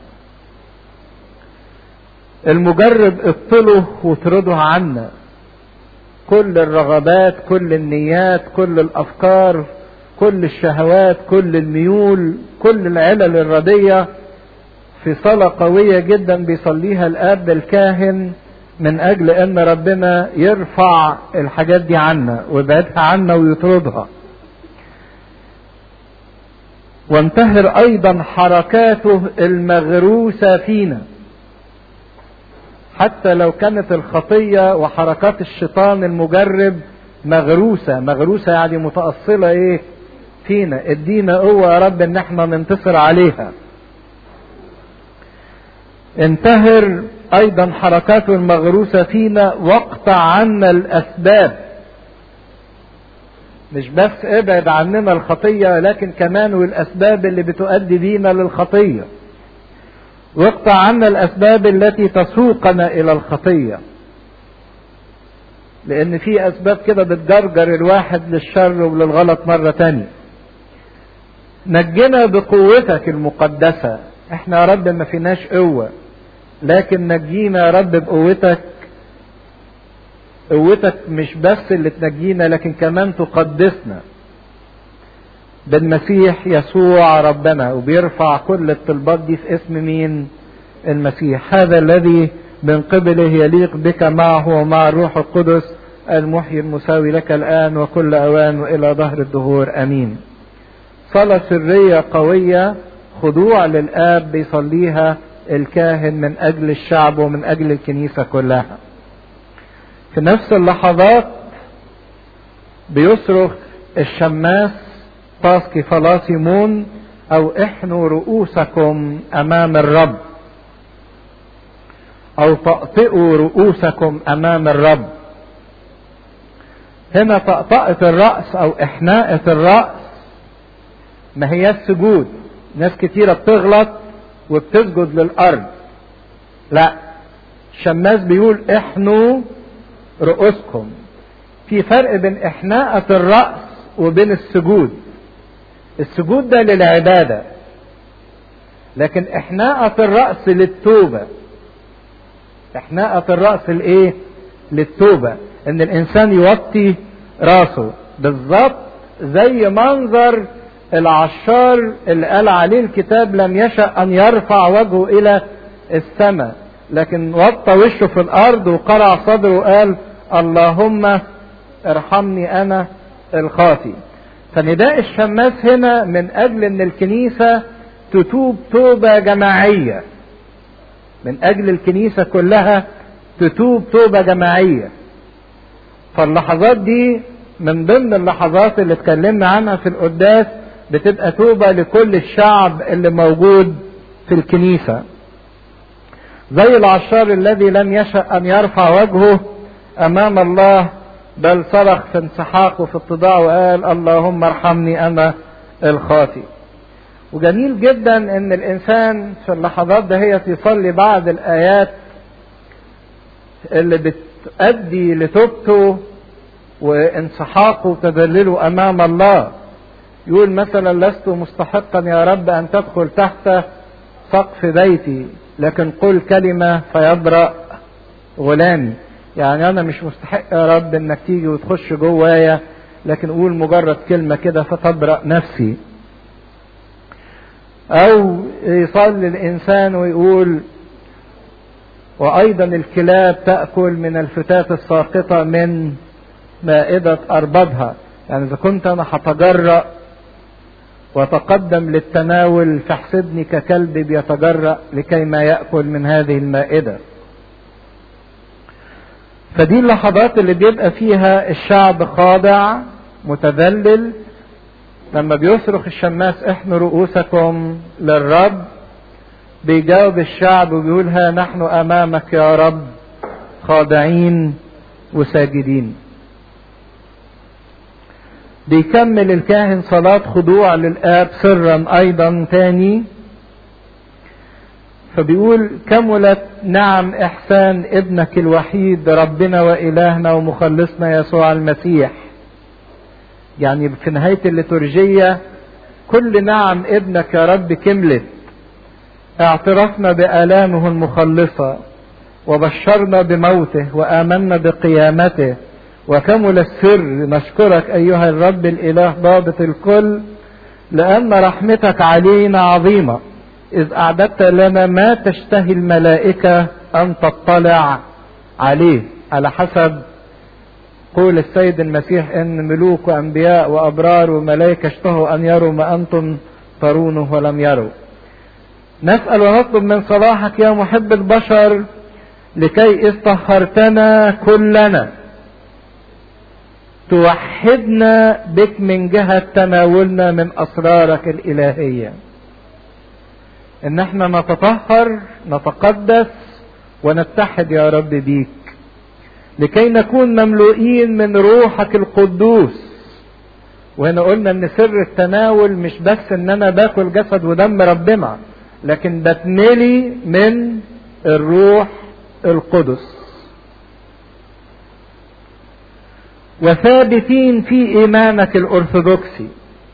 المجرب ابطله واطرده عنا كل الرغبات كل النيات كل الافكار كل الشهوات كل الميول كل العلل الردية في صلاة قوية جدا بيصليها الاب الكاهن من اجل ان ربنا يرفع الحاجات دي عنا ويبعدها عنا ويطردها وانتهر ايضا حركاته المغروسة فينا حتى لو كانت الخطية وحركات الشيطان المجرب مغروسة مغروسة يعني متأصلة ايه فينا ادينا قوة يا رب ان احنا ننتصر عليها انتهر ايضا حركاته المغروسة فينا واقطع عنا الاسباب مش بس ابعد عننا الخطية لكن كمان والاسباب اللي بتؤدي بينا للخطيه واقطع عنا الاسباب التي تسوقنا الى الخطيه لان في اسباب كده بتجرجر الواحد للشر وللغلط مره تانية نجنا بقوتك المقدسه احنا يا رب ما فيناش قوه لكن نجينا يا رب بقوتك قوتك مش بس اللي تنجينا لكن كمان تقدسنا بالمسيح يسوع ربنا وبيرفع كل الطلبات دي في اسم مين المسيح هذا الذي من قبله يليق بك معه ومع الروح القدس المحيي المساوي لك الآن وكل أوان وإلى ظهر الدهور أمين صلاة سرية قوية خضوع للآب بيصليها الكاهن من أجل الشعب ومن أجل الكنيسة كلها في نفس اللحظات بيصرخ الشماس طاسكي فلاطيمون أو احنوا رؤوسكم أمام الرب أو طأطئوا رؤوسكم أمام الرب هنا طأطأة الرأس أو إحناءة الرأس ما هي السجود ناس كتيرة بتغلط وبتسجد للأرض لا الشماس بيقول احنوا رؤوسكم في فرق بين إحناءة الرأس وبين السجود السجود ده للعبادة لكن إحناءة الرأس للتوبة إحناءة الرأس الإيه؟ للتوبة إن الإنسان يوطي راسه بالظبط زي منظر العشار اللي قال عليه الكتاب لم يشأ أن يرفع وجهه إلى السماء لكن وطى وشه في الأرض وقرع صدره وقال اللهم ارحمني أنا الخاطي فنداء الشماس هنا من أجل أن الكنيسة تتوب توبة جماعية من أجل الكنيسة كلها تتوب توبة جماعية فاللحظات دي من ضمن اللحظات اللي اتكلمنا عنها في القداس بتبقى توبة لكل الشعب اللي موجود في الكنيسة زي العشار الذي لم يشأ أن يرفع وجهه أمام الله بل صرخ في انسحاق وفي اتضاع وقال اللهم ارحمني أنا الخاطي وجميل جدا ان الانسان في اللحظات دهيت يصلي بعض الايات اللي بتؤدي لتوبته وانسحاقه وتذلله امام الله يقول مثلا لست مستحقا يا رب ان تدخل تحت سقف بيتي لكن قل كلمة فيبرأ غلامي يعني انا مش مستحق يا رب انك تيجي وتخش جوايا لكن قول مجرد كلمة كده فتبرأ نفسي او يصلي الانسان ويقول وايضا الكلاب تأكل من الفتاة الساقطة من مائدة اربابها يعني اذا كنت انا هتجرأ وتقدم للتناول فاحسبني ككلب بيتجرأ لكي ما يأكل من هذه المائدة فدي اللحظات اللي بيبقى فيها الشعب خاضع متذلل لما بيصرخ الشماس احنوا رؤوسكم للرب بيجاوب الشعب وبيقول ها نحن امامك يا رب خاضعين وساجدين بيكمل الكاهن صلاة خضوع للآب سرا أيضا تاني فبيقول كملت نعم إحسان ابنك الوحيد ربنا وإلهنا ومخلصنا يسوع المسيح يعني في نهاية الليتورجية كل نعم ابنك يا رب كملت اعترفنا بآلامه المخلصة وبشرنا بموته وآمنا بقيامته وكمل السر نشكرك أيها الرب الإله ضابط الكل لأن رحمتك علينا عظيمة إذ أعددت لنا ما تشتهي الملائكة أن تطلع عليه على حسب قول السيد المسيح ان ملوك وانبياء وابرار وملائكه اشتهوا ان يروا ما انتم ترونه ولم يروا نسال ونطلب من صلاحك يا محب البشر لكي اذ طهرتنا كلنا توحدنا بك من جهة تناولنا من أسرارك الإلهية إن احنا نتطهر نتقدس ونتحد يا رب بيك لكي نكون مملوئين من روحك القدوس وهنا قلنا ان سر التناول مش بس ان انا باكل جسد ودم ربنا لكن بتملي من الروح القدس وثابتين في ايمانك الارثوذكسي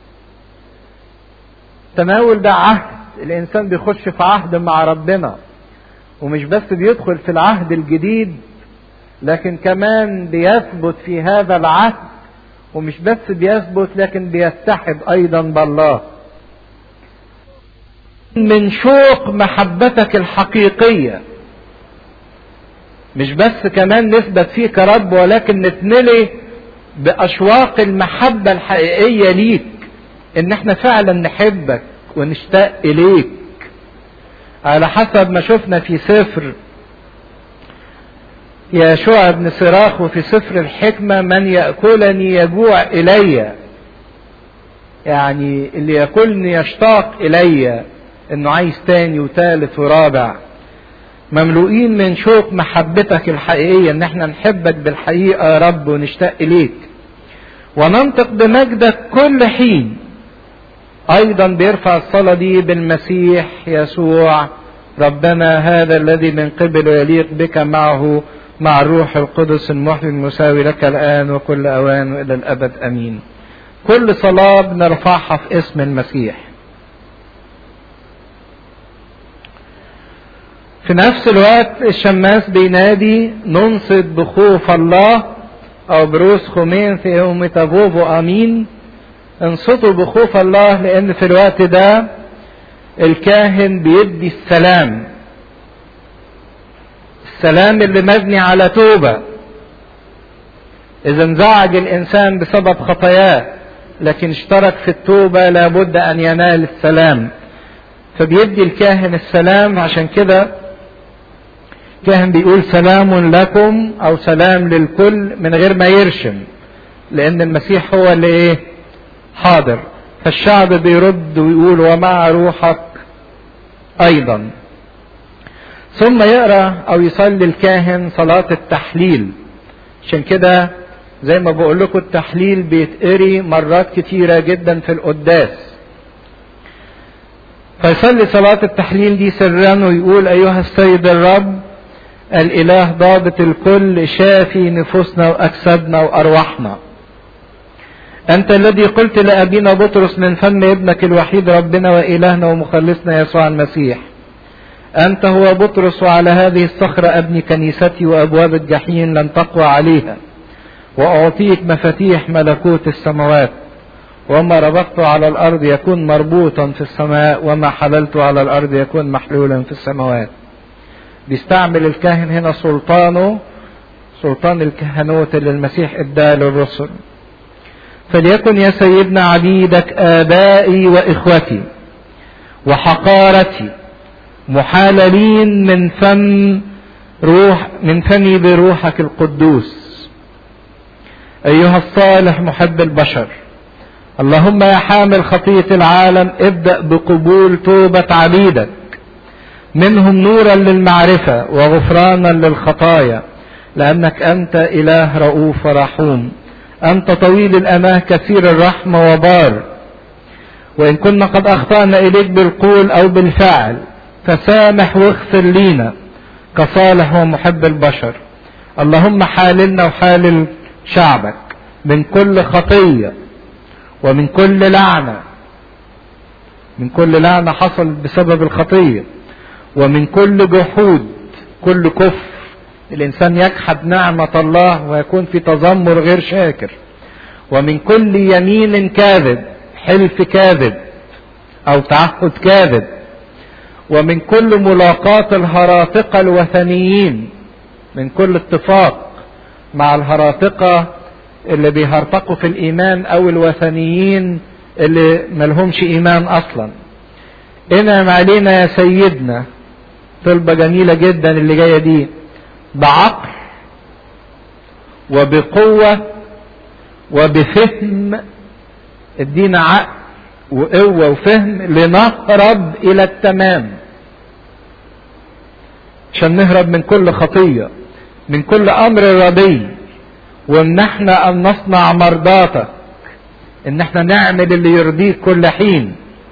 التناول ده عهد الانسان بيخش في عهد مع ربنا ومش بس بيدخل في العهد الجديد لكن كمان بيثبت في هذا العهد ومش بس بيثبت لكن بيتحد ايضا بالله من شوق محبتك الحقيقية مش بس كمان نثبت فيك يا رب ولكن نتملي بأشواق المحبة الحقيقية ليك ان احنا فعلا نحبك ونشتاق اليك على حسب ما شفنا في سفر يشوع بن صراخ وفي سفر الحكمة من يأكلني يجوع إلي يعني اللي يأكلني يشتاق إلي إنه عايز تاني وتالت ورابع مملوئين من شوق محبتك الحقيقية إن احنا نحبك بالحقيقة يا رب ونشتاق إليك وننطق بمجدك كل حين أيضا بيرفع الصلاة دي بالمسيح يسوع ربنا هذا الذي من قبل يليق بك معه مع الروح القدس المحيي المساوي لك الآن وكل أوان وإلى الأبد أمين كل صلاة بنرفعها في اسم المسيح في نفس الوقت الشماس بينادي ننصت بخوف الله او بروس خومين في يوم تابوفو امين انصتوا بخوف الله لان في الوقت ده الكاهن بيدي السلام السلام اللي مبني على توبة اذا انزعج الانسان بسبب خطاياه لكن اشترك في التوبة لابد ان ينال السلام فبيدي الكاهن السلام عشان كده كاهن بيقول سلام لكم او سلام للكل من غير ما يرشم لان المسيح هو اللي ايه حاضر فالشعب بيرد ويقول ومع روحك ايضا ثم يقرا او يصلي الكاهن صلاه التحليل عشان كده زي ما بقول لكم التحليل بيتقري مرات كتيره جدا في القداس فيصلي صلاة التحليل دي سرا ويقول أيها السيد الرب الإله ضابط الكل شافي نفوسنا وأجسادنا وأرواحنا أنت الذي قلت لأبينا بطرس من فم ابنك الوحيد ربنا وإلهنا ومخلصنا يسوع المسيح أنت هو بطرس وعلى هذه الصخرة أبني كنيستي وأبواب الجحيم لن تقوى عليها وأعطيك مفاتيح ملكوت السماوات وما ربطت على الأرض يكون مربوطا في السماء وما حللت على الأرض يكون محلولا في السماوات بيستعمل الكاهن هنا سلطانه سلطان الكهنوت اللي المسيح اداه للرسل فليكن يا سيدنا عبيدك آبائي وإخوتي وحقارتي محاللين من فم روح من فمي بروحك القدوس أيها الصالح محب البشر اللهم يا حامل خطية العالم ابدأ بقبول توبة عبيدك منهم نورا للمعرفة وغفرانا للخطايا لأنك أنت إله رؤوف ورحوم أنت طويل الأماه كثير الرحمة وبار وإن كنا قد أخطأنا إليك بالقول أو بالفعل فسامح واغفر لينا كصالح ومحب البشر اللهم حاللنا وحالل شعبك من كل خطية ومن كل لعنة من كل لعنة حصل بسبب الخطية ومن كل جحود كل كفر الإنسان يجحد نعمة الله ويكون في تذمر غير شاكر ومن كل يمين كاذب حلف كاذب أو تعهد كاذب ومن كل ملاقاة الهراطقة الوثنيين من كل اتفاق مع الهراطقة اللي بيهرطقوا في الإيمان أو الوثنيين اللي ملهمش إيمان أصلا انعم علينا يا سيدنا طلبة جميلة جدا اللي جاية دي بعقل وبقوة وبفهم ادينا عقل وقوة وفهم لنهرب إلى التمام عشان نهرب من كل خطية من كل أمر ردي وإن احنا أن نصنع مرضاتك إن احنا نعمل اللي يرضيك كل حين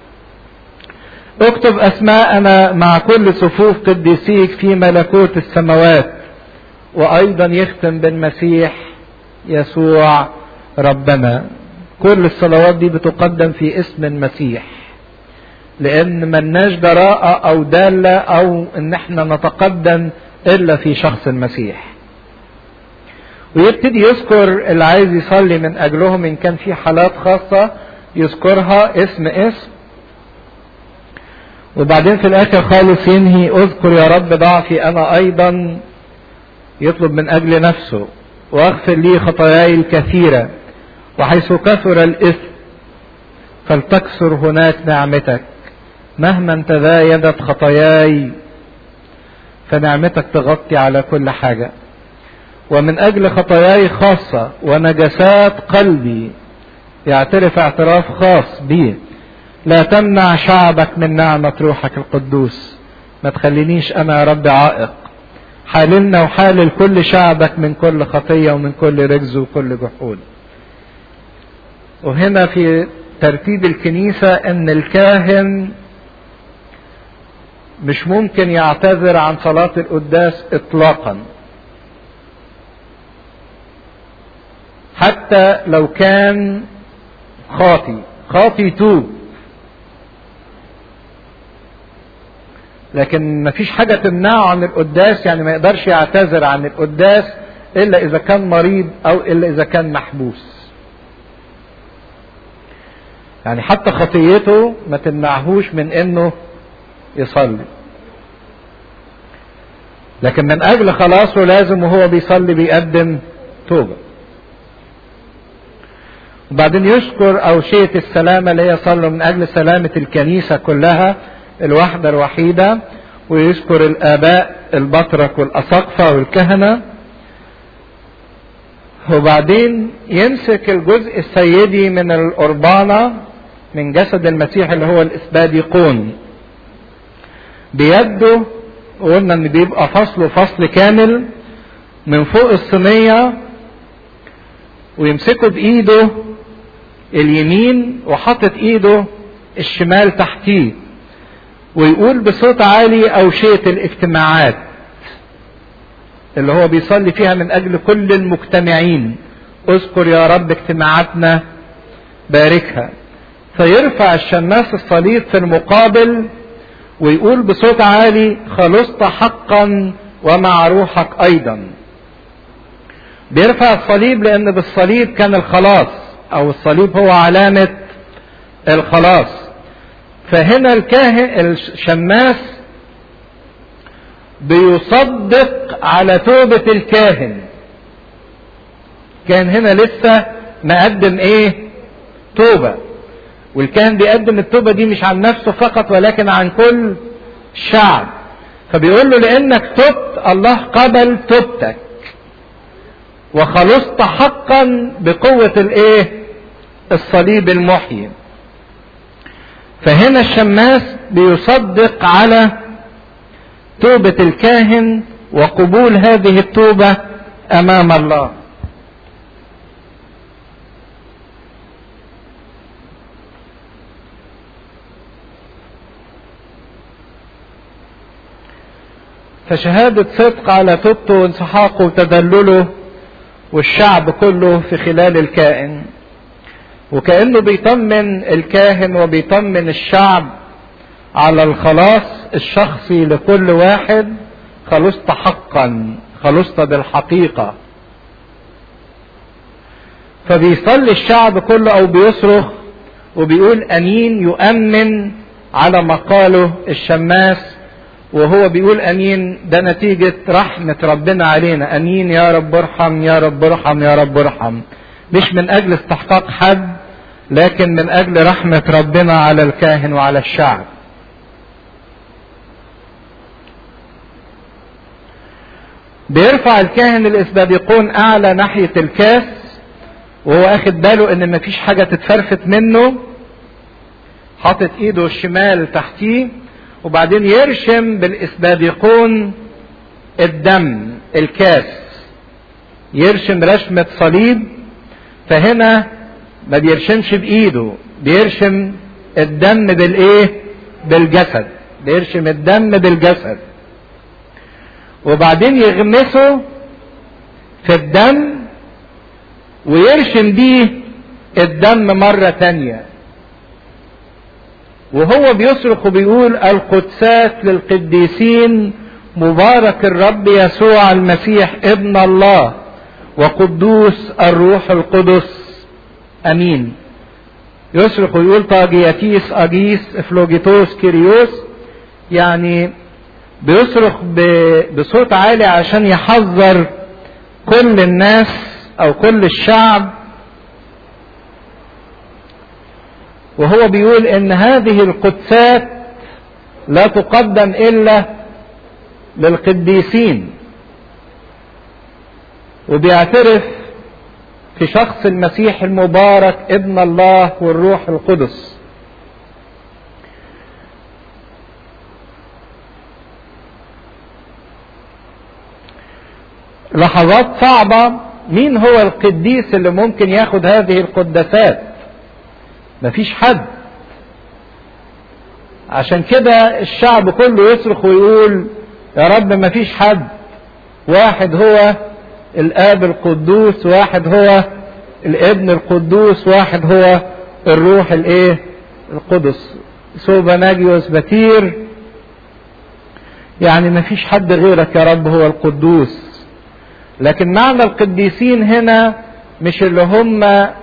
اكتب أسماءنا مع كل صفوف قديسيك في ملكوت السماوات وأيضا يختم بالمسيح يسوع ربنا كل الصلوات دي بتقدم في اسم المسيح لان ملناش جراءة او دالة او ان احنا نتقدم الا في شخص المسيح ويبتدي يذكر اللي عايز يصلي من اجلهم ان كان في حالات خاصة يذكرها اسم اسم وبعدين في الاخر خالص ينهي اذكر يا رب ضعفي انا ايضا يطلب من اجل نفسه واغفر لي خطاياي الكثيرة وحيث كثر الاثم فلتكثر هناك نعمتك مهما تزايدت خطاياي فنعمتك تغطي على كل حاجة ومن اجل خطاياي خاصة ونجسات قلبي يعترف اعتراف خاص بيه لا تمنع شعبك من نعمة روحك القدوس ما تخلينيش انا يا رب عائق حاللنا وحالل كل شعبك من كل خطية ومن كل رجز وكل جحود وهنا في ترتيب الكنيسة ان الكاهن مش ممكن يعتذر عن صلاة القداس اطلاقا حتى لو كان خاطي خاطي توب لكن مفيش حاجة تمنعه عن القداس يعني ما يقدرش يعتذر عن القداس إلا إذا كان مريض أو إلا إذا كان محبوس يعني حتى خطيته ما تمنعهوش من إنه يصلي لكن من أجل خلاصه لازم وهو بيصلي بيقدم توبة وبعدين يشكر أوشية السلامة اللي هي صلوا من أجل سلامة الكنيسة كلها الوحدة الوحيدة ويذكر الآباء البطرك والأساقفة والكهنة وبعدين يمسك الجزء السيدي من القربانة من جسد المسيح اللي هو الإسباديقون بيده قلنا ان بيبقى فصله فصل كامل من فوق الصينية ويمسكه بإيده اليمين وحاطط إيده الشمال تحتيه ويقول بصوت عالي أوشية الاجتماعات اللي هو بيصلي فيها من أجل كل المجتمعين اذكر يا رب اجتماعاتنا باركها فيرفع الشماس الصليب في المقابل ويقول بصوت عالي خلصت حقا ومع روحك أيضا بيرفع الصليب لأن بالصليب كان الخلاص أو الصليب هو علامة الخلاص فهنا الكاهن الشماس بيصدق على توبة الكاهن كان هنا لسه مقدم ايه توبة والكاهن بيقدم التوبة دي مش عن نفسه فقط ولكن عن كل الشعب فبيقول له لانك تبت الله قبل توبتك وخلصت حقا بقوة الايه الصليب المحيي فهنا الشماس بيصدق على توبة الكاهن وقبول هذه التوبة أمام الله فشهادة صدق على توبته وانسحاقه وتذلله والشعب كله في خلال الكائن وكأنه بيطمن الكاهن وبيطمن الشعب على الخلاص الشخصي لكل واحد خلصت حقا خلصت بالحقيقة فبيصلي الشعب كله او بيصرخ وبيقول امين يؤمن على ما قاله الشماس وهو بيقول امين ده نتيجة رحمة ربنا علينا امين يا رب ارحم يا رب ارحم يا رب ارحم مش من اجل استحقاق حد لكن من اجل رحمة ربنا على الكاهن وعلى الشعب بيرفع الكاهن الاسبابيقون اعلى ناحية الكاس وهو اخد باله ان مفيش حاجة تتفرفت منه حاطط ايده الشمال تحتيه وبعدين يرشم بالاسبابيقون الدم الكاس يرشم رشمة صليب فهنا ما بيرشمش بايده بيرشم الدم بالايه بالجسد بيرشم الدم بالجسد وبعدين يغمسه في الدم ويرشم بيه الدم مرة تانية وهو بيصرخ وبيقول القدسات للقديسين مبارك الرب يسوع المسيح ابن الله وقدوس الروح القدس امين يصرخ ويقول طاجياتيس اجيس افلوجيتوس كيريوس يعني بيصرخ بصوت عالي عشان يحذر كل الناس او كل الشعب وهو بيقول ان هذه القدسات لا تقدم الا للقديسين وبيعترف في شخص المسيح المبارك ابن الله والروح القدس لحظات صعبة مين هو القديس اللي ممكن ياخد هذه القداسات مفيش حد عشان كده الشعب كله يصرخ ويقول يا رب مفيش حد واحد هو الاب القدوس واحد هو الابن القدوس واحد هو الروح الايه القدس سوبناجيوس بتير يعني مفيش حد غيرك يا رب هو القدوس لكن معنى القديسين هنا مش اللي هم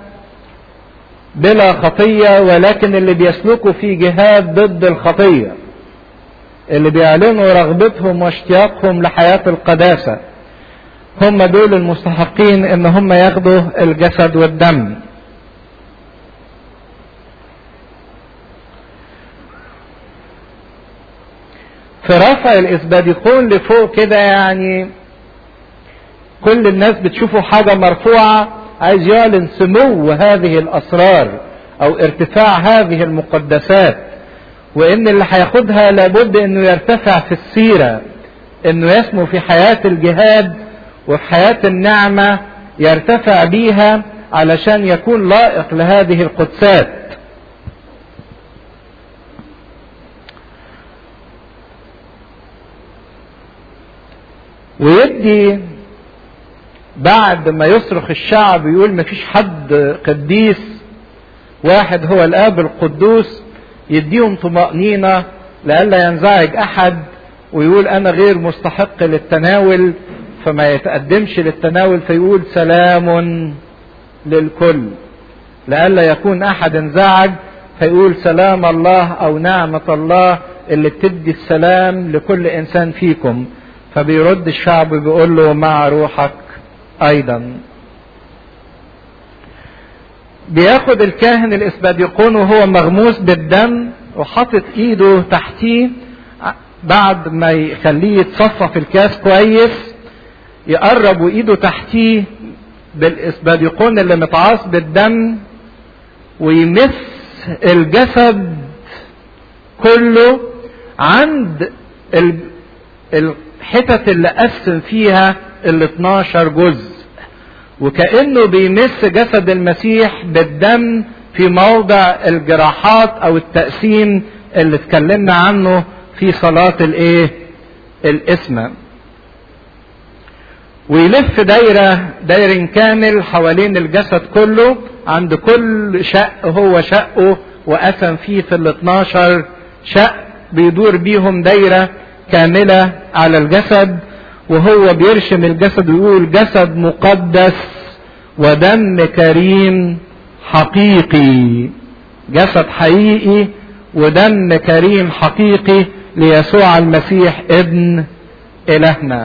بلا خطية ولكن اللي بيسلكوا في جهاد ضد الخطية اللي بيعلنوا رغبتهم واشتياقهم لحياة القداسة هم دول المستحقين ان هم ياخدوا الجسد والدم في رفع الاسباديقون لفوق كده يعني كل الناس بتشوفوا حاجة مرفوعة عايز يعلن سمو هذه الأسرار أو ارتفاع هذه المقدسات وإن اللي هياخدها لابد إنه يرتفع في السيرة إنه يسمو في حياة الجهاد وفي حياة النعمة يرتفع بيها علشان يكون لائق لهذه القدسات ويدي بعد ما يصرخ الشعب يقول مفيش حد قديس واحد هو الاب القدوس يديهم طمأنينة لئلا ينزعج احد ويقول انا غير مستحق للتناول فما يتقدمش للتناول فيقول سلام للكل لئلا يكون احد انزعج فيقول سلام الله او نعمة الله اللي بتدي السلام لكل انسان فيكم فبيرد الشعب بيقول له مع روحك ايضا بياخد الكاهن الاسباديقون وهو مغموس بالدم وحاطط ايده تحتيه بعد ما يخليه يتصفى في الكاس كويس يقرب وايده تحتيه بالاسباديقون اللي متعاص بالدم ويمس الجسد كله عند الحتت اللي قسم فيها ال 12 جزء وكأنه بيمس جسد المسيح بالدم في موضع الجراحات او التقسيم اللي اتكلمنا عنه في صلاة الايه الاسمة ويلف دايرة داير كامل حوالين الجسد كله عند كل شق هو شقه وقسم فيه في ال 12 شق بيدور بيهم دايرة كاملة على الجسد وهو بيرشم الجسد ويقول جسد مقدس ودم كريم حقيقي جسد حقيقي ودم كريم حقيقي ليسوع المسيح ابن إلهنا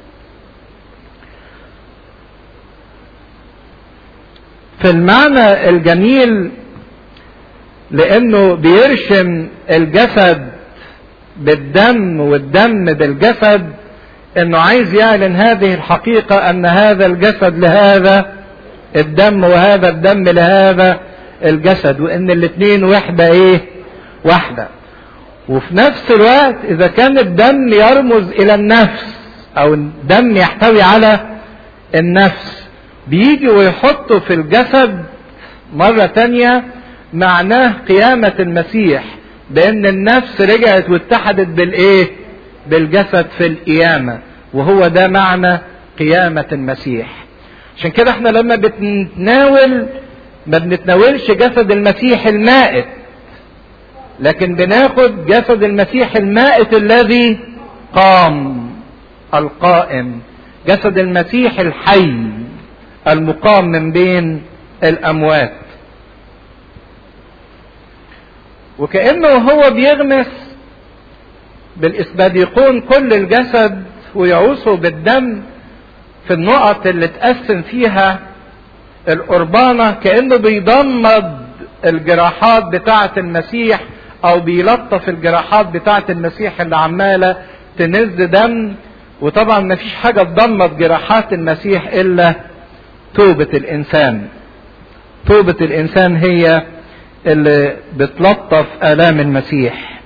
في المعنى الجميل لانه بيرشم الجسد بالدم والدم بالجسد انه عايز يعلن هذه الحقيقة ان هذا الجسد لهذا الدم وهذا الدم لهذا الجسد وان الاثنين وحدة ايه واحدة وفي نفس الوقت اذا كان الدم يرمز الى النفس او الدم يحتوي على النفس بيجي ويحطه في الجسد مرة تانية معناه قيامة المسيح بان النفس رجعت واتحدت بالايه بالجسد في القيامة وهو ده معنى قيامة المسيح عشان كده احنا لما بنتناول ما بنتناولش جسد المسيح المائت لكن بناخد جسد المسيح المائت الذي قام القائم جسد المسيح الحي المقام من بين الاموات وكانه هو بيغمس بالإسباديقون كل الجسد ويعوصوا بالدم في النقط اللي تقسم فيها القربانة كأنه بيضمد الجراحات بتاعة المسيح أو بيلطف الجراحات بتاعة المسيح اللي عمالة تنز دم وطبعا مفيش حاجة تضمد جراحات المسيح إلا توبة الإنسان توبة الإنسان هي اللي بتلطف آلام المسيح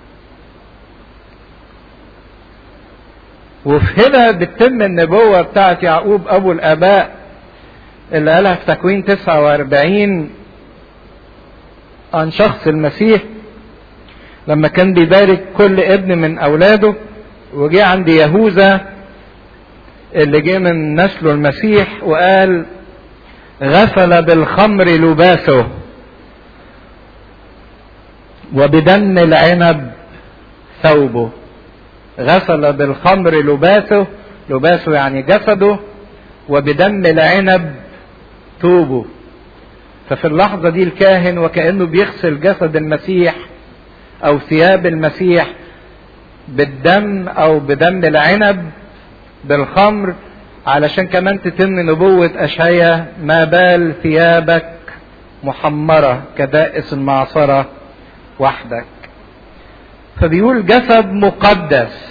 وفي هنا بتتم النبوة بتاعت يعقوب أبو الآباء اللي قالها في تكوين 49 عن شخص المسيح لما كان بيبارك كل ابن من أولاده وجه عند يهوذا اللي جه من نسله المسيح وقال غسل بالخمر لباسه وبدم العنب ثوبه غسل بالخمر لباسه لباسه يعني جسده وبدم العنب ثوبه ففي اللحظة دي الكاهن وكأنه بيغسل جسد المسيح أو ثياب المسيح بالدم أو بدم العنب بالخمر علشان كمان تتم نبوة أشعية ما بال ثيابك محمرة كدائس المعصرة وحدك فبيقول جسد مقدس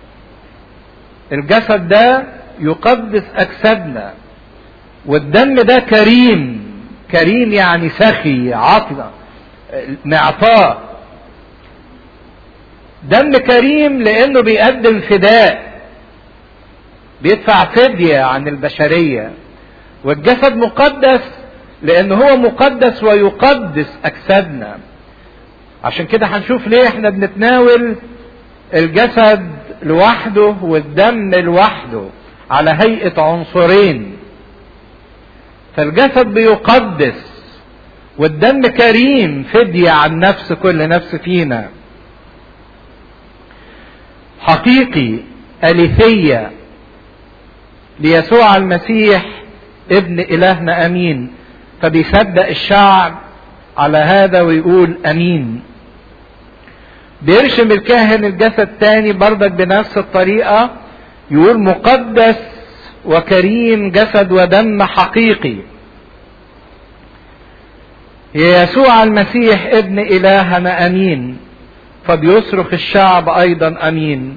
الجسد ده يقدس أجسادنا والدم ده كريم كريم يعني سخي عطلة معطاء دم كريم لأنه بيقدم فداء بيدفع فدية عن البشرية والجسد مقدس لأنه هو مقدس ويقدس أجسادنا عشان كده هنشوف ليه احنا بنتناول الجسد لوحده والدم لوحده على هيئة عنصرين فالجسد بيقدس والدم كريم فدية عن نفس كل نفس فينا حقيقي أليثية ليسوع المسيح ابن إلهنا أمين فبيصدق الشعب على هذا ويقول أمين بيرشم الكاهن الجسد تاني بردك بنفس الطريقة يقول مقدس وكريم جسد ودم حقيقي يسوع المسيح ابن إلهنا أمين فبيصرخ الشعب أيضا أمين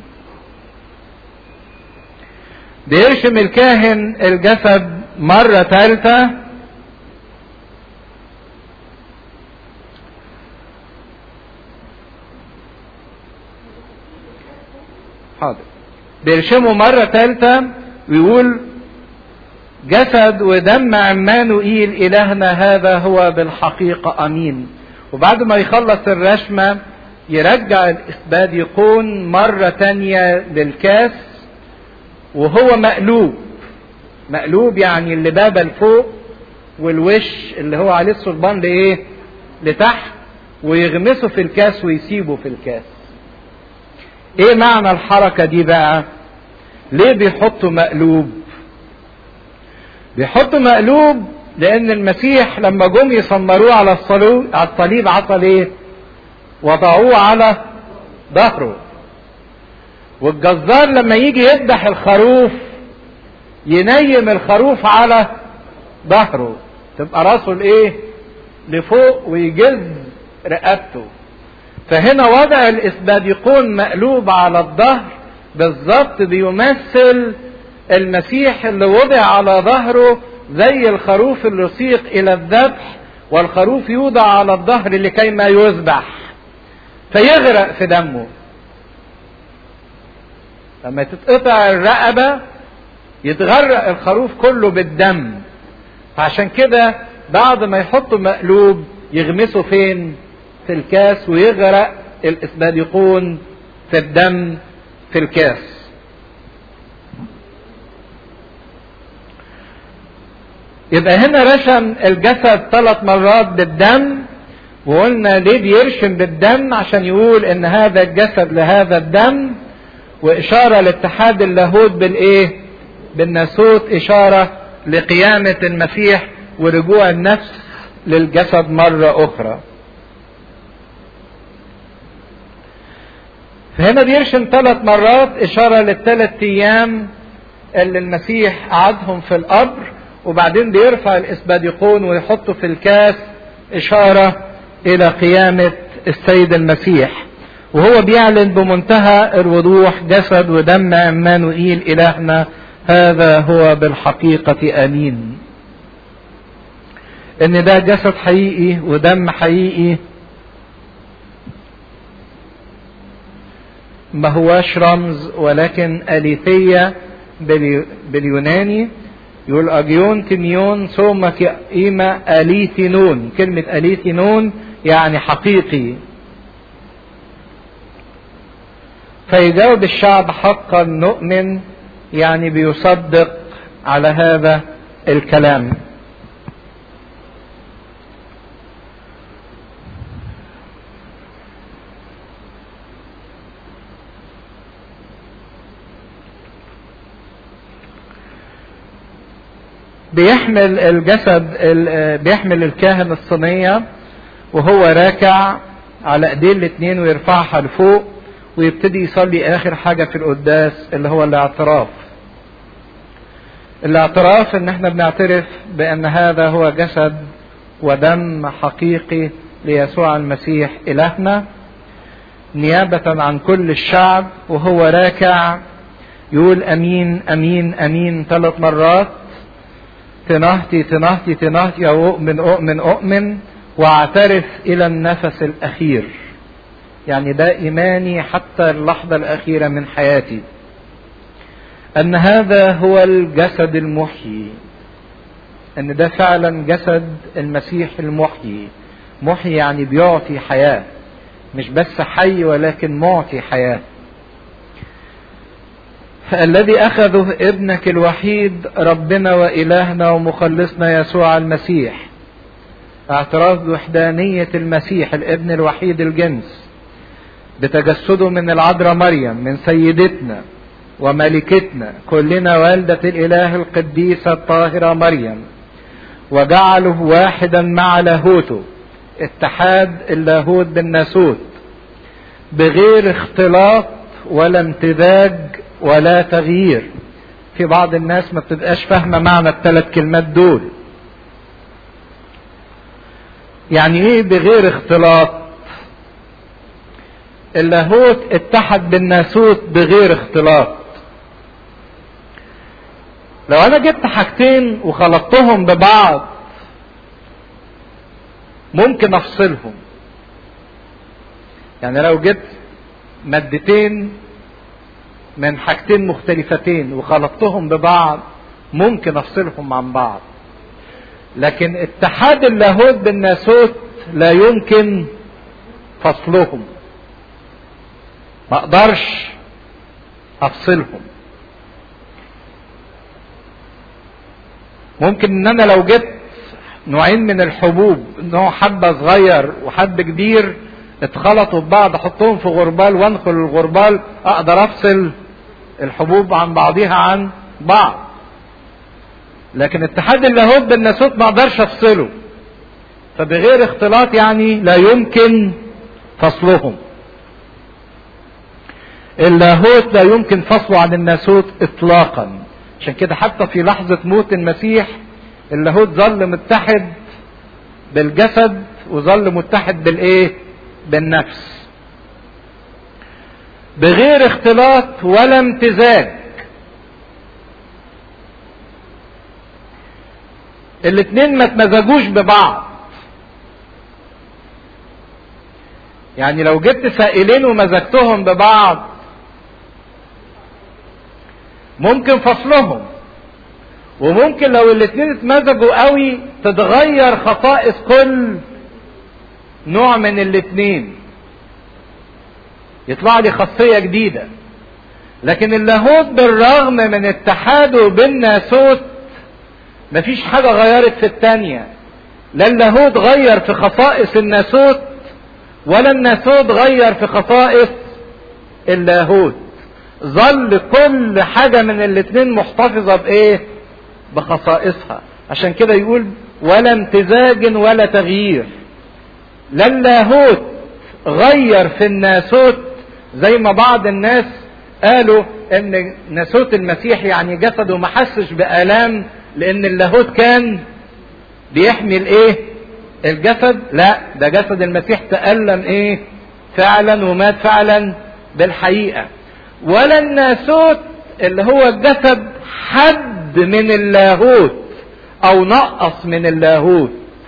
بيرشم الكاهن الجسد مرة ثالثة حاضر بيرشمه مرة ثالثة ويقول جسد ودم عمانوئيل إلهنا هذا هو بالحقيقة أمين وبعد ما يخلص الرشمة يرجع الإثبات يكون مرة تانية للكاس وهو مقلوب مقلوب يعني اللبابة لفوق والوش اللي هو عليه الصلبان لإيه لتحت ويغمسه في الكاس ويسيبه في الكاس ايه معنى الحركة دي بقى ليه بيحطوا مقلوب بيحطوا مقلوب لان المسيح لما جم يسمروه على الصليب على الصليب عطل ايه وضعوه على ظهره والجزار لما يجي يذبح الخروف ينيم الخروف على ظهره تبقى راسه الايه لفوق ويجز رقبته فهنا وضع الاسباديقون مقلوب على الظهر بالظبط بيمثل المسيح اللي وضع على ظهره زي الخروف اللي سيق الى الذبح والخروف يوضع على الظهر لكي ما يذبح فيغرق في دمه لما تتقطع الرقبة يتغرق الخروف كله بالدم فعشان كده بعد ما يحطوا مقلوب يغمسوا فين في الكاس ويغرق الاسباديقون في الدم في الكاس يبقى هنا رشم الجسد ثلاث مرات بالدم وقلنا ليه بيرشم بالدم عشان يقول ان هذا الجسد لهذا الدم واشاره لاتحاد اللاهوت بالايه بالناسوت اشاره لقيامه المسيح ورجوع النفس للجسد مره اخرى فهنا بيرشم ثلاث مرات اشاره للثلاث ايام اللي المسيح قعدهم في القبر وبعدين بيرفع الاسباديقون ويحطه في الكاس اشاره الى قيامه السيد المسيح وهو بيعلن بمنتهى الوضوح جسد ودم عمانوئيل الهنا هذا هو بالحقيقه امين ان ده جسد حقيقي ودم حقيقي ما هواش رمز ولكن أليثية باليوناني يقول أجيون تنيون سومك إيما أليثينون كلمة أليثينون يعني حقيقي فيجاوب الشعب حقا نؤمن يعني بيصدق على هذا الكلام بيحمل الجسد بيحمل الكاهن الصينية وهو راكع على ايديه الاثنين ويرفعها لفوق ويبتدي يصلي اخر حاجة في القداس اللي هو الاعتراف الاعتراف ان احنا بنعترف بان هذا هو جسد ودم حقيقي ليسوع المسيح الهنا نيابة عن كل الشعب وهو راكع يقول امين امين امين ثلاث مرات تنهتي تنهتي تنهتي او اؤمن اؤمن اؤمن واعترف الى النفس الاخير يعني ده ايماني حتى اللحظه الاخيره من حياتي ان هذا هو الجسد المحيي ان ده فعلا جسد المسيح المحيي محيي يعني بيعطي حياه مش بس حي ولكن معطي حياه الذي اخذه ابنك الوحيد ربنا والهنا ومخلصنا يسوع المسيح اعتراف بوحدانية المسيح الابن الوحيد الجنس بتجسده من العذراء مريم من سيدتنا وملكتنا كلنا والدة الاله القديسة الطاهرة مريم وجعله واحدا مع لاهوته اتحاد اللاهوت بالناسوت بغير اختلاط ولا امتزاج ولا تغيير في بعض الناس ما بتبقاش فاهمه معنى الثلاث كلمات دول يعني ايه بغير اختلاط اللاهوت اتحد بالناسوت بغير اختلاط لو انا جبت حاجتين وخلطتهم ببعض ممكن افصلهم يعني لو جبت مادتين من حاجتين مختلفتين وخلطتهم ببعض ممكن افصلهم عن بعض لكن اتحاد اللاهوت بالناسوت لا يمكن فصلهم ما اقدرش افصلهم ممكن ان انا لو جبت نوعين من الحبوب نوع حبه صغير وحب كبير اتخلطوا ببعض احطهم في غربال وانخل الغربال اقدر افصل الحبوب عن بعضها عن بعض لكن اتحاد اللاهوت بالناسوت ما اقدرش افصله فبغير اختلاط يعني لا يمكن فصلهم اللاهوت لا يمكن فصله عن الناسوت اطلاقا عشان كده حتى في لحظة موت المسيح اللاهوت ظل متحد بالجسد وظل متحد بالايه بالنفس بغير اختلاط ولا امتزاج الاتنين ما اتمزجوش ببعض يعني لو جبت سائلين ومزجتهم ببعض ممكن فصلهم وممكن لو الاتنين اتمزجوا قوي تتغير خصائص كل نوع من الاتنين يطلع لي خاصية جديدة لكن اللاهوت بالرغم من اتحاده بالناسوت مفيش حاجة غيرت في التانية لا اللاهوت غير في خصائص الناسوت ولا الناسوت غير في خصائص اللاهوت ظل كل حاجة من الاتنين محتفظة بايه بخصائصها عشان كده يقول ولا امتزاج ولا تغيير لا اللاهوت غير في الناسوت زي ما بعض الناس قالوا ان ناسوت المسيح يعني جسده ما حسش بآلام لان اللاهوت كان بيحمي الايه الجسد لا ده جسد المسيح تألم ايه فعلا ومات فعلا بالحقيقة ولا الناسوت اللي هو الجسد حد من اللاهوت او نقص من اللاهوت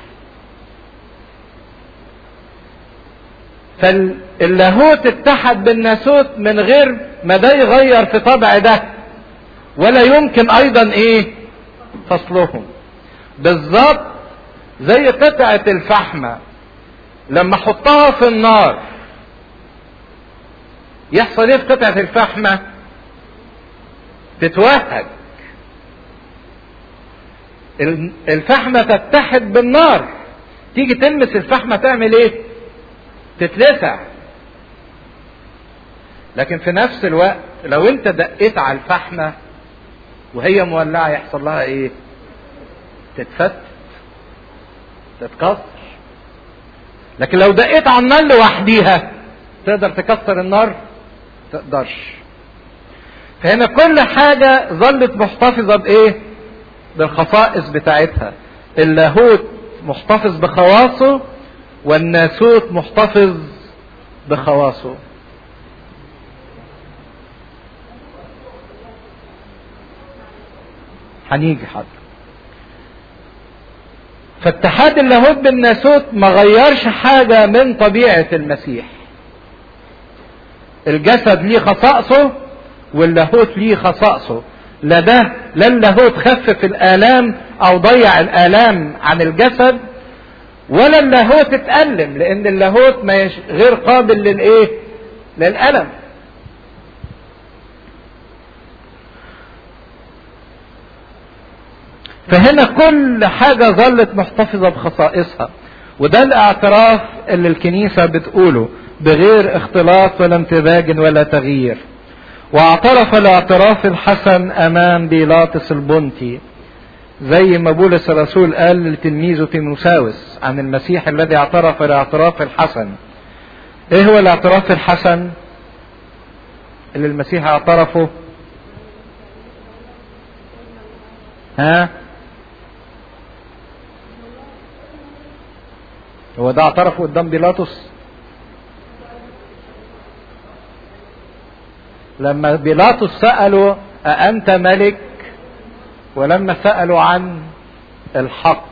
فاللاهوت اتحد بالناسوت من غير ما ده يغير في طبع ده ولا يمكن ايضا ايه فصلهم بالظبط زي قطعة الفحمة لما احطها في النار يحصل ايه في قطعة الفحمة تتوهج الفحمة تتحد بالنار تيجي تلمس الفحمة تعمل ايه تتلسع لكن في نفس الوقت لو انت دقيت على الفحمة وهي مولعة يحصل لها ايه تتفتت تتكسر لكن لو دقيت على النار لوحديها تقدر تكسر النار تقدرش فهنا كل حاجة ظلت محتفظة بايه بالخصائص بتاعتها اللاهوت محتفظ بخواصه والناسوت محتفظ بخواصه هنيجي حاضر فاتحاد اللاهوت بالناسوت ما غيرش حاجة من طبيعة المسيح الجسد ليه خصائصه واللاهوت ليه خصائصه لا ده لا اللاهوت خفف الآلام أو ضيع الآلام عن الجسد ولا اللاهوت اتألم لأن اللاهوت ما يش... غير قابل للإيه؟ للألم. فهنا كل حاجة ظلت محتفظة بخصائصها وده الاعتراف اللي الكنيسة بتقوله بغير اختلاط ولا امتزاج ولا تغيير واعترف الاعتراف الحسن امام بيلاطس البنطي زي ما بولس الرسول قال لتلميذه تيموساوس عن المسيح الذي اعترف الاعتراف الحسن ايه هو الاعتراف الحسن اللي المسيح اعترفه ها هو ده اعترفه قدام بيلاطس لما بيلاطس سأله أأنت ملك ولما سألوا عن الحق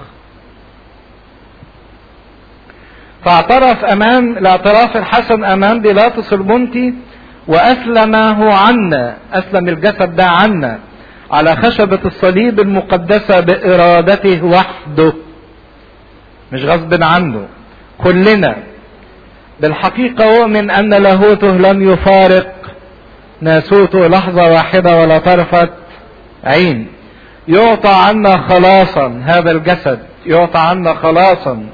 فاعترف أمام الاعتراف الحسن أمام بيلاطس المنتي وأسلمه عنا أسلم الجسد ده عنا على خشبة الصليب المقدسة بإرادته وحده مش غصب عنه كلنا بالحقيقة أؤمن أن لاهوته لم يفارق ناسوته لحظة واحدة ولا طرفة عين يعطى عنا خلاصا هذا الجسد يعطى عنا خلاصا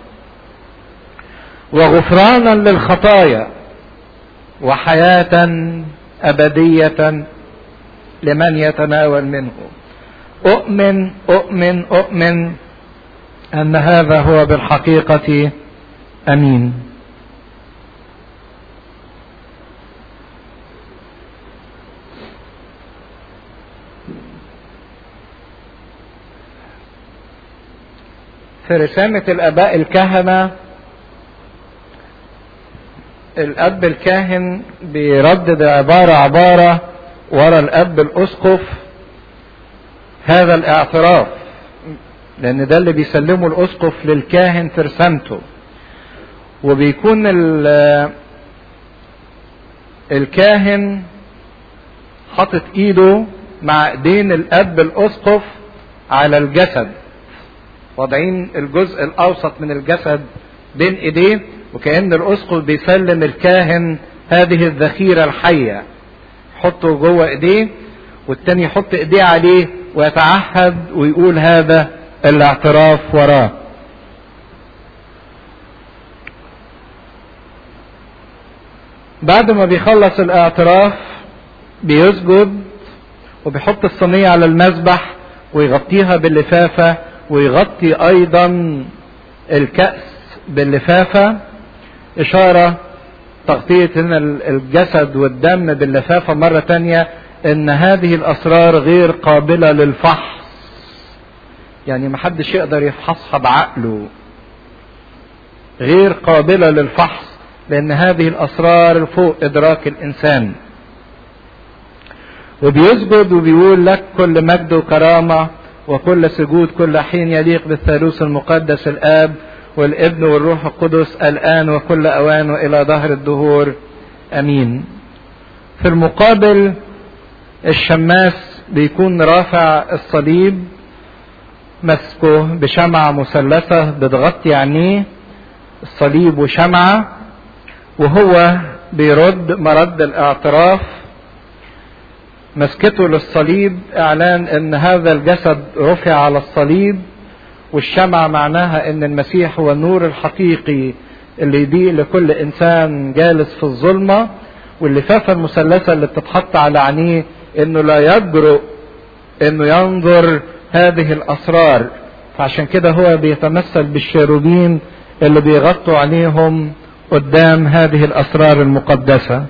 وغفرانا للخطايا وحياة أبدية لمن يتناول منه أؤمن أؤمن أؤمن أن هذا هو بالحقيقة أمين في رسامة الآباء الكهنة الأب الكاهن بيردد عبارة عبارة ورا الأب الأسقف هذا الاعتراف لأن ده اللي بيسلمه الأسقف للكاهن في رسامته وبيكون الكاهن حاطط ايده مع ايدين الاب الاسقف على الجسد واضعين الجزء الاوسط من الجسد بين ايديه وكأن الاسقف بيسلم الكاهن هذه الذخيرة الحية يحطه جوه ايديه والتاني يحط ايديه عليه ويتعهد ويقول هذا الاعتراف وراه بعد ما بيخلص الاعتراف بيسجد وبيحط الصينية على المذبح ويغطيها باللفافة ويغطي ايضا الكأس باللفافة اشارة تغطية هنا الجسد والدم باللفافة مرة تانية ان هذه الاسرار غير قابلة للفحص يعني محدش يقدر يفحصها بعقله غير قابلة للفحص لان هذه الاسرار فوق ادراك الانسان وبيسجد وبيقول لك كل مجد وكرامة وكل سجود كل حين يليق بالثالوث المقدس الآب والابن والروح القدس الآن وكل أوان وإلى ظهر الدهور أمين في المقابل الشماس بيكون رافع الصليب مسكه بشمعة مثلثة بتغطي عينيه الصليب وشمعة وهو بيرد مرد الاعتراف مسكته للصليب اعلان ان هذا الجسد رفع على الصليب والشمع معناها ان المسيح هو النور الحقيقي اللي يضيء لكل انسان جالس في الظلمة واللفافة المثلثة اللي بتتحط على عينيه انه لا يجرؤ انه ينظر هذه الاسرار فعشان كده هو بيتمثل بالشيروبين اللي بيغطوا عليهم قدام هذه الاسرار المقدسه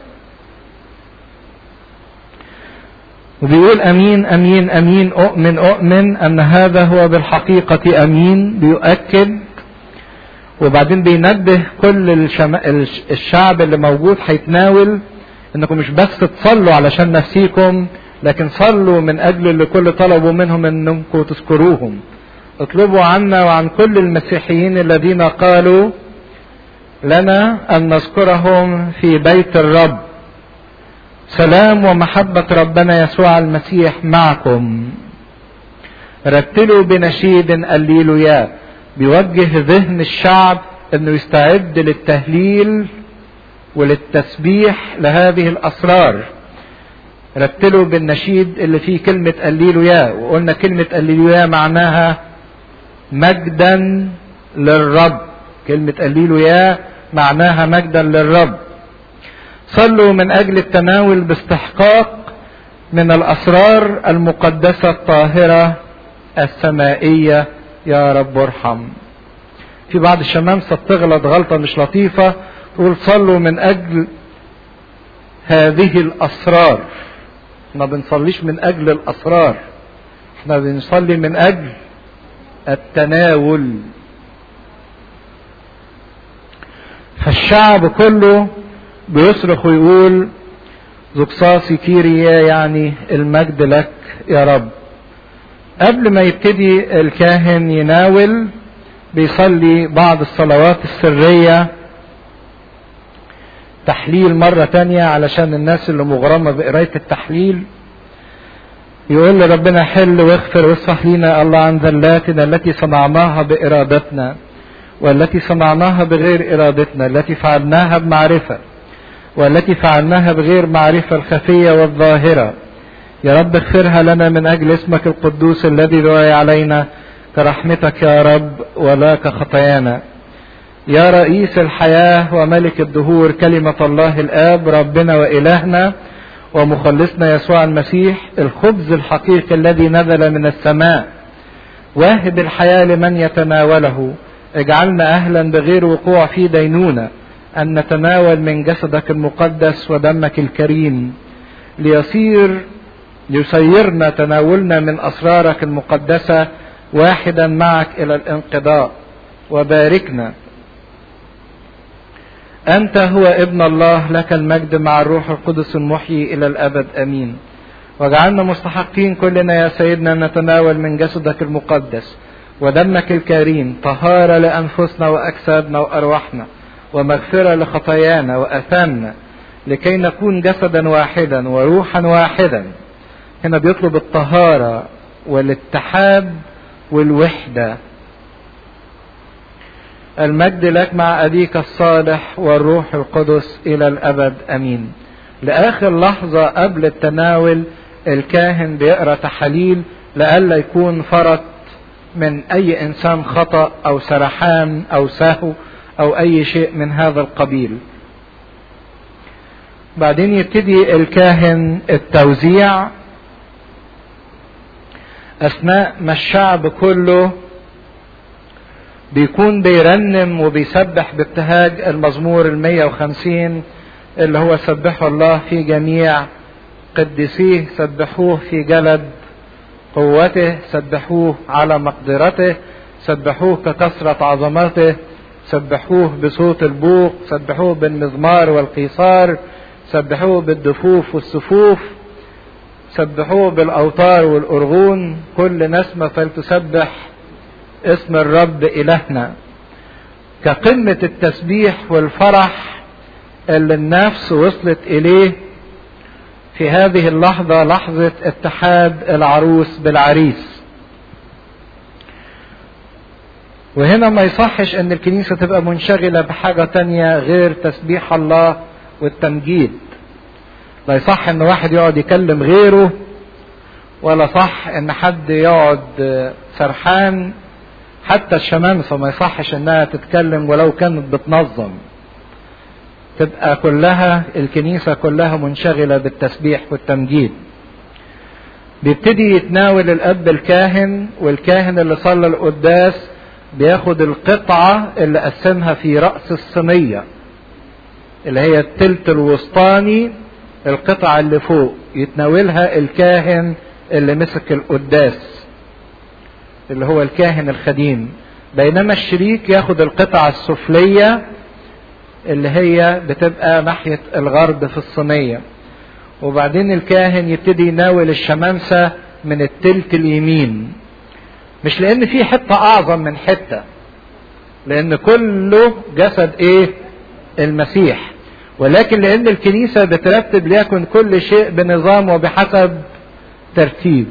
وبيقول امين امين امين اؤمن اؤمن ان هذا هو بالحقيقة امين بيؤكد وبعدين بينبه كل الشم... الشعب اللي موجود هيتناول انكم مش بس تصلوا علشان نفسيكم لكن صلوا من اجل اللي كل طلبوا منهم انكم تذكروهم اطلبوا عنا وعن كل المسيحيين الذين قالوا لنا ان نذكرهم في بيت الرب سلام ومحبة ربنا يسوع المسيح معكم رتلوا بنشيد الليلويا بيوجه ذهن الشعب انه يستعد للتهليل وللتسبيح لهذه الاسرار رتلوا بالنشيد اللي فيه كلمة الليلويا وقلنا كلمة الليلويا معناها مجدا للرب كلمة الليلويا معناها مجدا للرب صلوا من اجل التناول باستحقاق من الاسرار المقدسه الطاهره السمائيه يا رب ارحم في بعض الشمامسه بتغلط غلطه مش لطيفه تقول صلوا من اجل هذه الاسرار ما بنصليش من اجل الاسرار احنا بنصلي من اجل التناول فالشعب كله بيصرخ ويقول زقصاصي كيريا يعني المجد لك يا رب قبل ما يبتدي الكاهن يناول بيصلي بعض الصلوات السرية تحليل مرة تانية علشان الناس اللي مغرمة بقراية التحليل يقول لربنا حل واغفر واصفح لنا الله عن ذلاتنا التي صنعناها بإرادتنا والتي صنعناها بغير إرادتنا التي فعلناها بمعرفة والتي فعلناها بغير معرفة الخفية والظاهرة يا رب اغفرها لنا من أجل اسمك القدوس الذي دعي علينا كرحمتك يا رب ولا كخطايانا يا رئيس الحياة وملك الدهور كلمة الله الآب ربنا وإلهنا ومخلصنا يسوع المسيح الخبز الحقيقي الذي نزل من السماء واهب الحياة لمن يتناوله اجعلنا أهلا بغير وقوع في دينونة أن نتناول من جسدك المقدس ودمك الكريم ليصير ليسيرنا تناولنا من أسرارك المقدسة واحدا معك إلى الانقضاء وباركنا أنت هو ابن الله لك المجد مع الروح القدس المحيي إلى الأبد أمين واجعلنا مستحقين كلنا يا سيدنا أن نتناول من جسدك المقدس ودمك الكريم طهارة لأنفسنا وأجسادنا وأرواحنا ومغفرة لخطايانا وأثامنا لكي نكون جسدا واحدا وروحا واحدا هنا بيطلب الطهارة والاتحاد والوحدة المجد لك مع أبيك الصالح والروح القدس إلى الأبد أمين لآخر لحظة قبل التناول الكاهن بيقرأ تحاليل لئلا يكون فرط من أي إنسان خطأ أو سرحان أو سهو أو أي شيء من هذا القبيل بعدين يبتدي الكاهن التوزيع أثناء ما الشعب كله بيكون بيرنم وبيسبح بابتهاج المزمور المية وخمسين اللي هو سبحوا الله في جميع قدسيه سبحوه في جلد قوته سبحوه على مقدرته سبحوه ككثرة عظمته سبحوه بصوت البوق سبحوه بالمزمار والقيصار سبحوه بالدفوف والسفوف سبحوه بالأوتار والأرغون كل نسمة فلتسبح اسم الرب إلهنا كقمة التسبيح والفرح اللي النفس وصلت إليه في هذه اللحظة لحظة اتحاد العروس بالعريس وهنا ما يصحش ان الكنيسة تبقى منشغلة بحاجة تانية غير تسبيح الله والتمجيد لا يصح ان واحد يقعد يكلم غيره ولا صح ان حد يقعد سرحان حتى الشمامسة ما يصحش انها تتكلم ولو كانت بتنظم تبقى كلها الكنيسة كلها منشغلة بالتسبيح والتمجيد بيبتدي يتناول الأب الكاهن والكاهن اللي صلى القداس بياخد القطعة اللي قسمها في رأس الصينية اللي هي التلت الوسطاني القطعة اللي فوق يتناولها الكاهن اللي مسك القداس اللي هو الكاهن الخديم بينما الشريك ياخد القطعة السفلية اللي هي بتبقى ناحية الغرب في الصينية وبعدين الكاهن يبتدي يناول الشمامسة من التلت اليمين مش لان في حتة اعظم من حتة لان كله جسد ايه المسيح ولكن لان الكنيسة بترتب ليكن كل شيء بنظام وبحسب ترتيب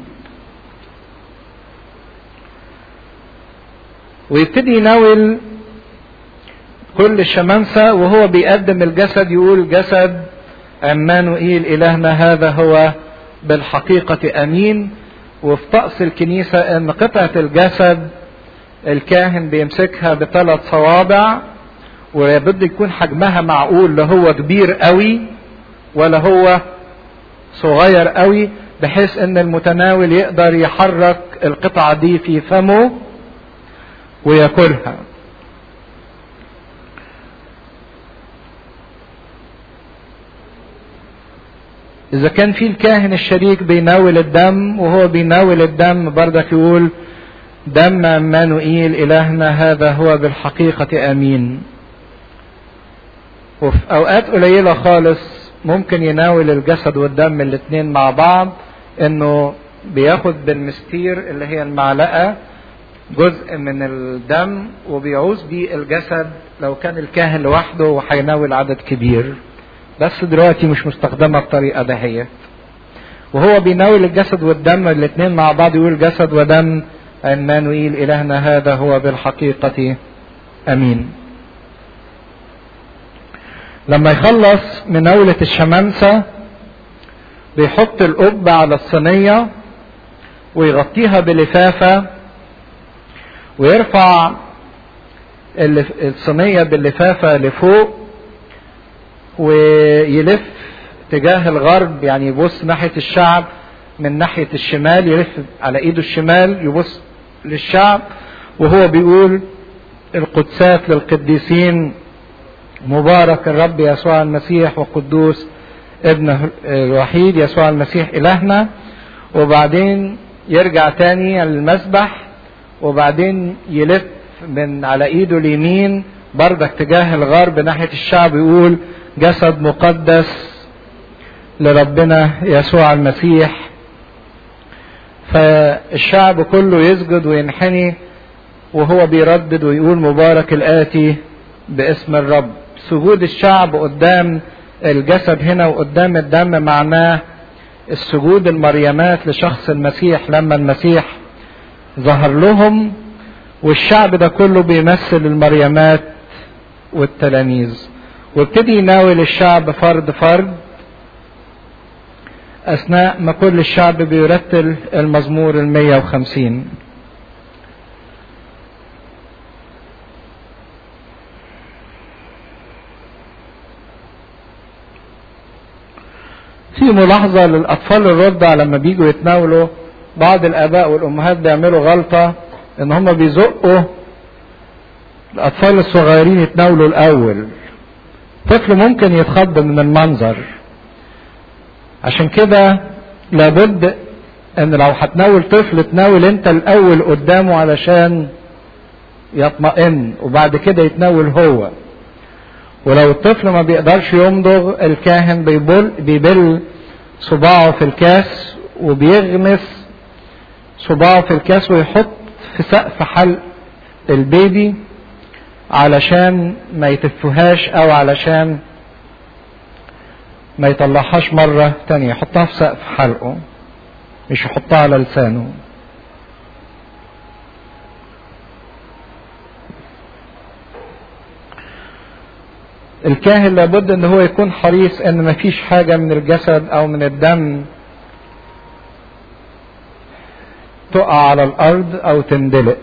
ويبتدي يناول كل الشمامسة وهو بيقدم الجسد يقول جسد عمانوئيل إلهنا هذا هو بالحقيقة أمين وفي طقس الكنيسة أن قطعة الجسد الكاهن بيمسكها بثلاث صوابع ولابد يكون حجمها معقول لا هو كبير قوي ولا هو صغير قوي بحيث ان المتناول يقدر يحرك القطعة دي في فمه وياكلها إذا كان في الكاهن الشريك بيناول الدم وهو بيناول الدم بردك يقول دم مانوئيل إلهنا هذا هو بالحقيقة أمين وفي أوقات قليلة خالص ممكن يناول الجسد والدم الاتنين مع بعض إنه بياخد بالمستير اللي هي المعلقة جزء من الدم وبيعوز بيه الجسد لو كان الكاهن لوحده وهيناول عدد كبير بس دلوقتي مش مستخدمه الطريقه دهيت وهو بيناول الجسد والدم الاثنين مع بعض يقول جسد ودم عمانوئيل الهنا هذا هو بالحقيقه امين لما يخلص مناولة الشمامسة بيحط القب على الصينية ويغطيها بلفافة ويرفع الصينية باللفافة لفوق ويلف تجاه الغرب يعني يبص ناحية الشعب من ناحية الشمال يلف على ايده الشمال يبص للشعب وهو بيقول القدسات للقديسين مبارك الرب يسوع المسيح وقدوس ابنه الوحيد يسوع المسيح إلهنا وبعدين يرجع تاني للمسبح وبعدين يلف من على ايده اليمين بردك تجاه الغرب ناحية الشعب يقول جسد مقدس لربنا يسوع المسيح فالشعب كله يسجد وينحني وهو بيردد ويقول مبارك الآتي باسم الرب سجود الشعب قدام الجسد هنا وقدام الدم معناه السجود المريمات لشخص المسيح لما المسيح ظهر لهم والشعب ده كله بيمثل المريمات والتلاميذ وابتدي يناول الشعب فرد فرد أثناء ما كل الشعب بيرتل المزمور المية وخمسين في ملاحظة للأطفال الرضع لما بيجوا يتناولوا بعض الآباء والأمهات بيعملوا غلطة إن هم بيزقوا الأطفال الصغيرين يتناولوا الأول طفل ممكن يتخض من المنظر عشان كده لابد ان لو هتناول طفل تناول انت الاول قدامه علشان يطمئن وبعد كده يتناول هو ولو الطفل ما بيقدرش يمضغ الكاهن بيبل بيبل صباعه في الكاس وبيغمس صباعه في الكاس ويحط في سقف حلق البيبي علشان ما يتفهاش او علشان ما يطلعهاش مرة تانية يحطها في سقف حلقه مش يحطها على لسانه الكاهن لابد ان هو يكون حريص ان مفيش حاجة من الجسد او من الدم تقع على الارض او تندلق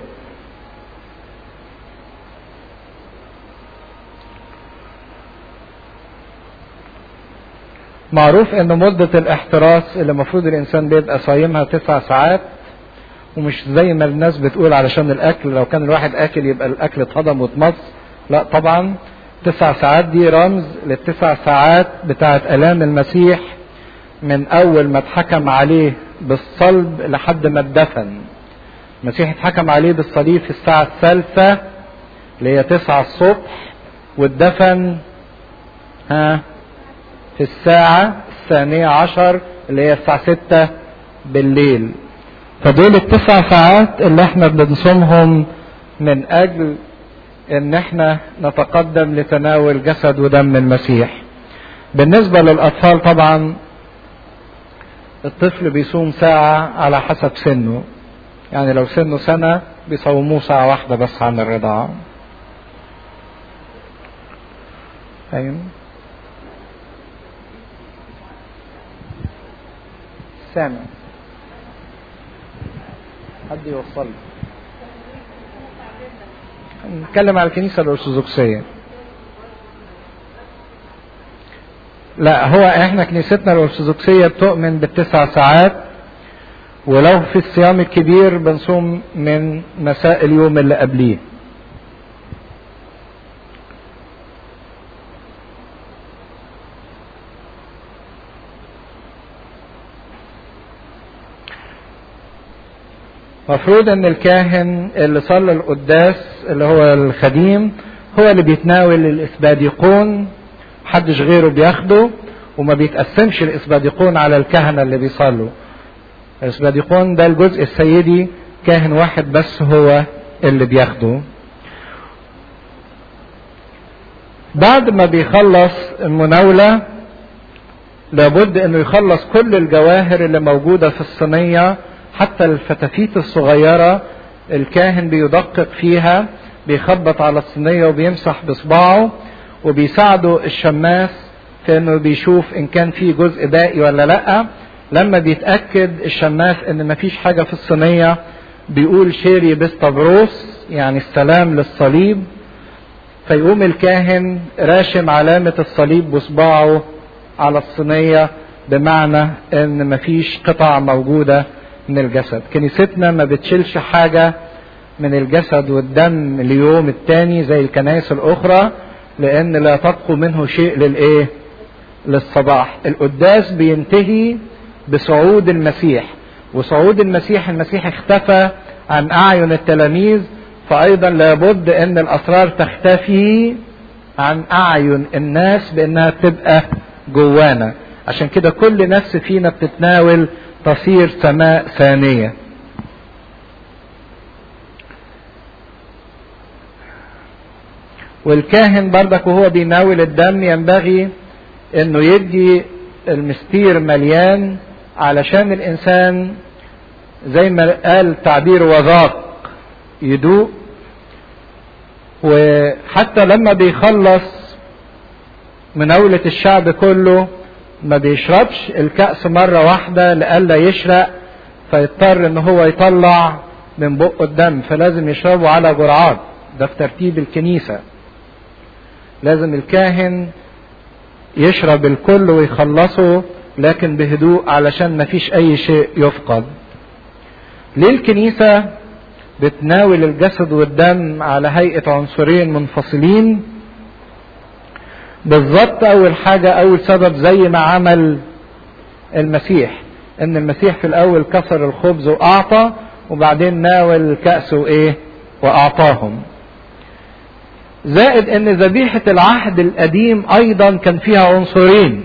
معروف ان مدة الاحتراس اللي المفروض الانسان بيبقى صايمها تسع ساعات ومش زي ما الناس بتقول علشان الاكل لو كان الواحد اكل يبقى الاكل اتهضم واتمص لا طبعا تسع ساعات دي رمز للتسع ساعات بتاعت الام المسيح من اول ما اتحكم عليه بالصلب لحد ما اتدفن المسيح اتحكم عليه بالصليب في الساعة الثالثة اللي هي تسعة الصبح واتدفن ها في الساعة الثانية عشر اللي هي الساعة ستة بالليل فدول التسع ساعات اللي احنا بنصومهم من اجل ان احنا نتقدم لتناول جسد ودم المسيح بالنسبة للاطفال طبعا الطفل بيصوم ساعة على حسب سنه يعني لو سنه سنة بيصوموه ساعة واحدة بس عن الرضاعة أيوة. سامع حد يوصل نتكلم على الكنيسة الأرثوذكسية لا هو احنا كنيستنا الأرثوذكسية بتؤمن بالتسع ساعات ولو في الصيام الكبير بنصوم من مساء اليوم اللي قبليه مفروض ان الكاهن اللي صلى القداس اللي هو الخديم هو اللي بيتناول الاسباديقون محدش غيره بياخده وما بيتقسمش الاسباديقون على الكهنة اللي بيصلوا الاسباديقون ده الجزء السيدي كاهن واحد بس هو اللي بياخده بعد ما بيخلص المناولة لابد انه يخلص كل الجواهر اللي موجودة في الصينية حتى الفتافيت الصغيرة الكاهن بيدقق فيها بيخبط على الصينية وبيمسح بصباعه وبيساعده الشماس في انه بيشوف ان كان في جزء باقي ولا لا لما بيتأكد الشماس ان مفيش حاجة في الصينية بيقول شيري بستافروس يعني السلام للصليب فيقوم الكاهن راشم علامة الصليب بصباعه على الصينية بمعنى ان مفيش قطع موجودة من الجسد كنيستنا ما بتشيلش حاجة من الجسد والدم اليوم التاني زي الكنائس الاخرى لان لا تبقوا منه شيء للايه للصباح القداس بينتهي بصعود المسيح وصعود المسيح المسيح اختفى عن اعين التلاميذ فايضا لابد ان الاسرار تختفي عن اعين الناس بانها تبقى جوانا عشان كده كل نفس فينا بتتناول تصير سماء ثانية والكاهن بردك وهو بيناول الدم ينبغي انه يدي المستير مليان علشان الانسان زي ما قال تعبير وذاق يدوق وحتى لما بيخلص مناولة الشعب كله ما بيشربش الكأس مرة واحدة لألا يشرق فيضطر ان هو يطلع من بقه الدم فلازم يشربه على جرعات ده في ترتيب الكنيسة لازم الكاهن يشرب الكل ويخلصه لكن بهدوء علشان ما فيش اي شيء يفقد ليه الكنيسة بتناول الجسد والدم على هيئة عنصرين منفصلين بالظبط اول حاجة اول سبب زي ما عمل المسيح ان المسيح في الاول كسر الخبز واعطى وبعدين ناول الكأس وايه واعطاهم زائد ان ذبيحة العهد القديم ايضا كان فيها عنصرين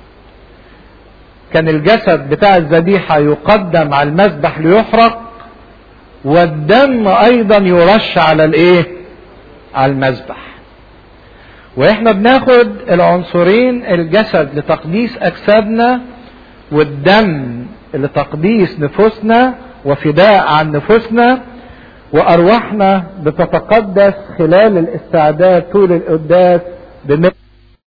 كان الجسد بتاع الذبيحة يقدم على المذبح ليحرق والدم ايضا يرش على الايه على المذبح واحنا بناخد العنصرين الجسد لتقديس اجسادنا والدم لتقديس نفوسنا وفداء عن نفوسنا وارواحنا بتتقدس خلال الاستعداد طول القداس بمثل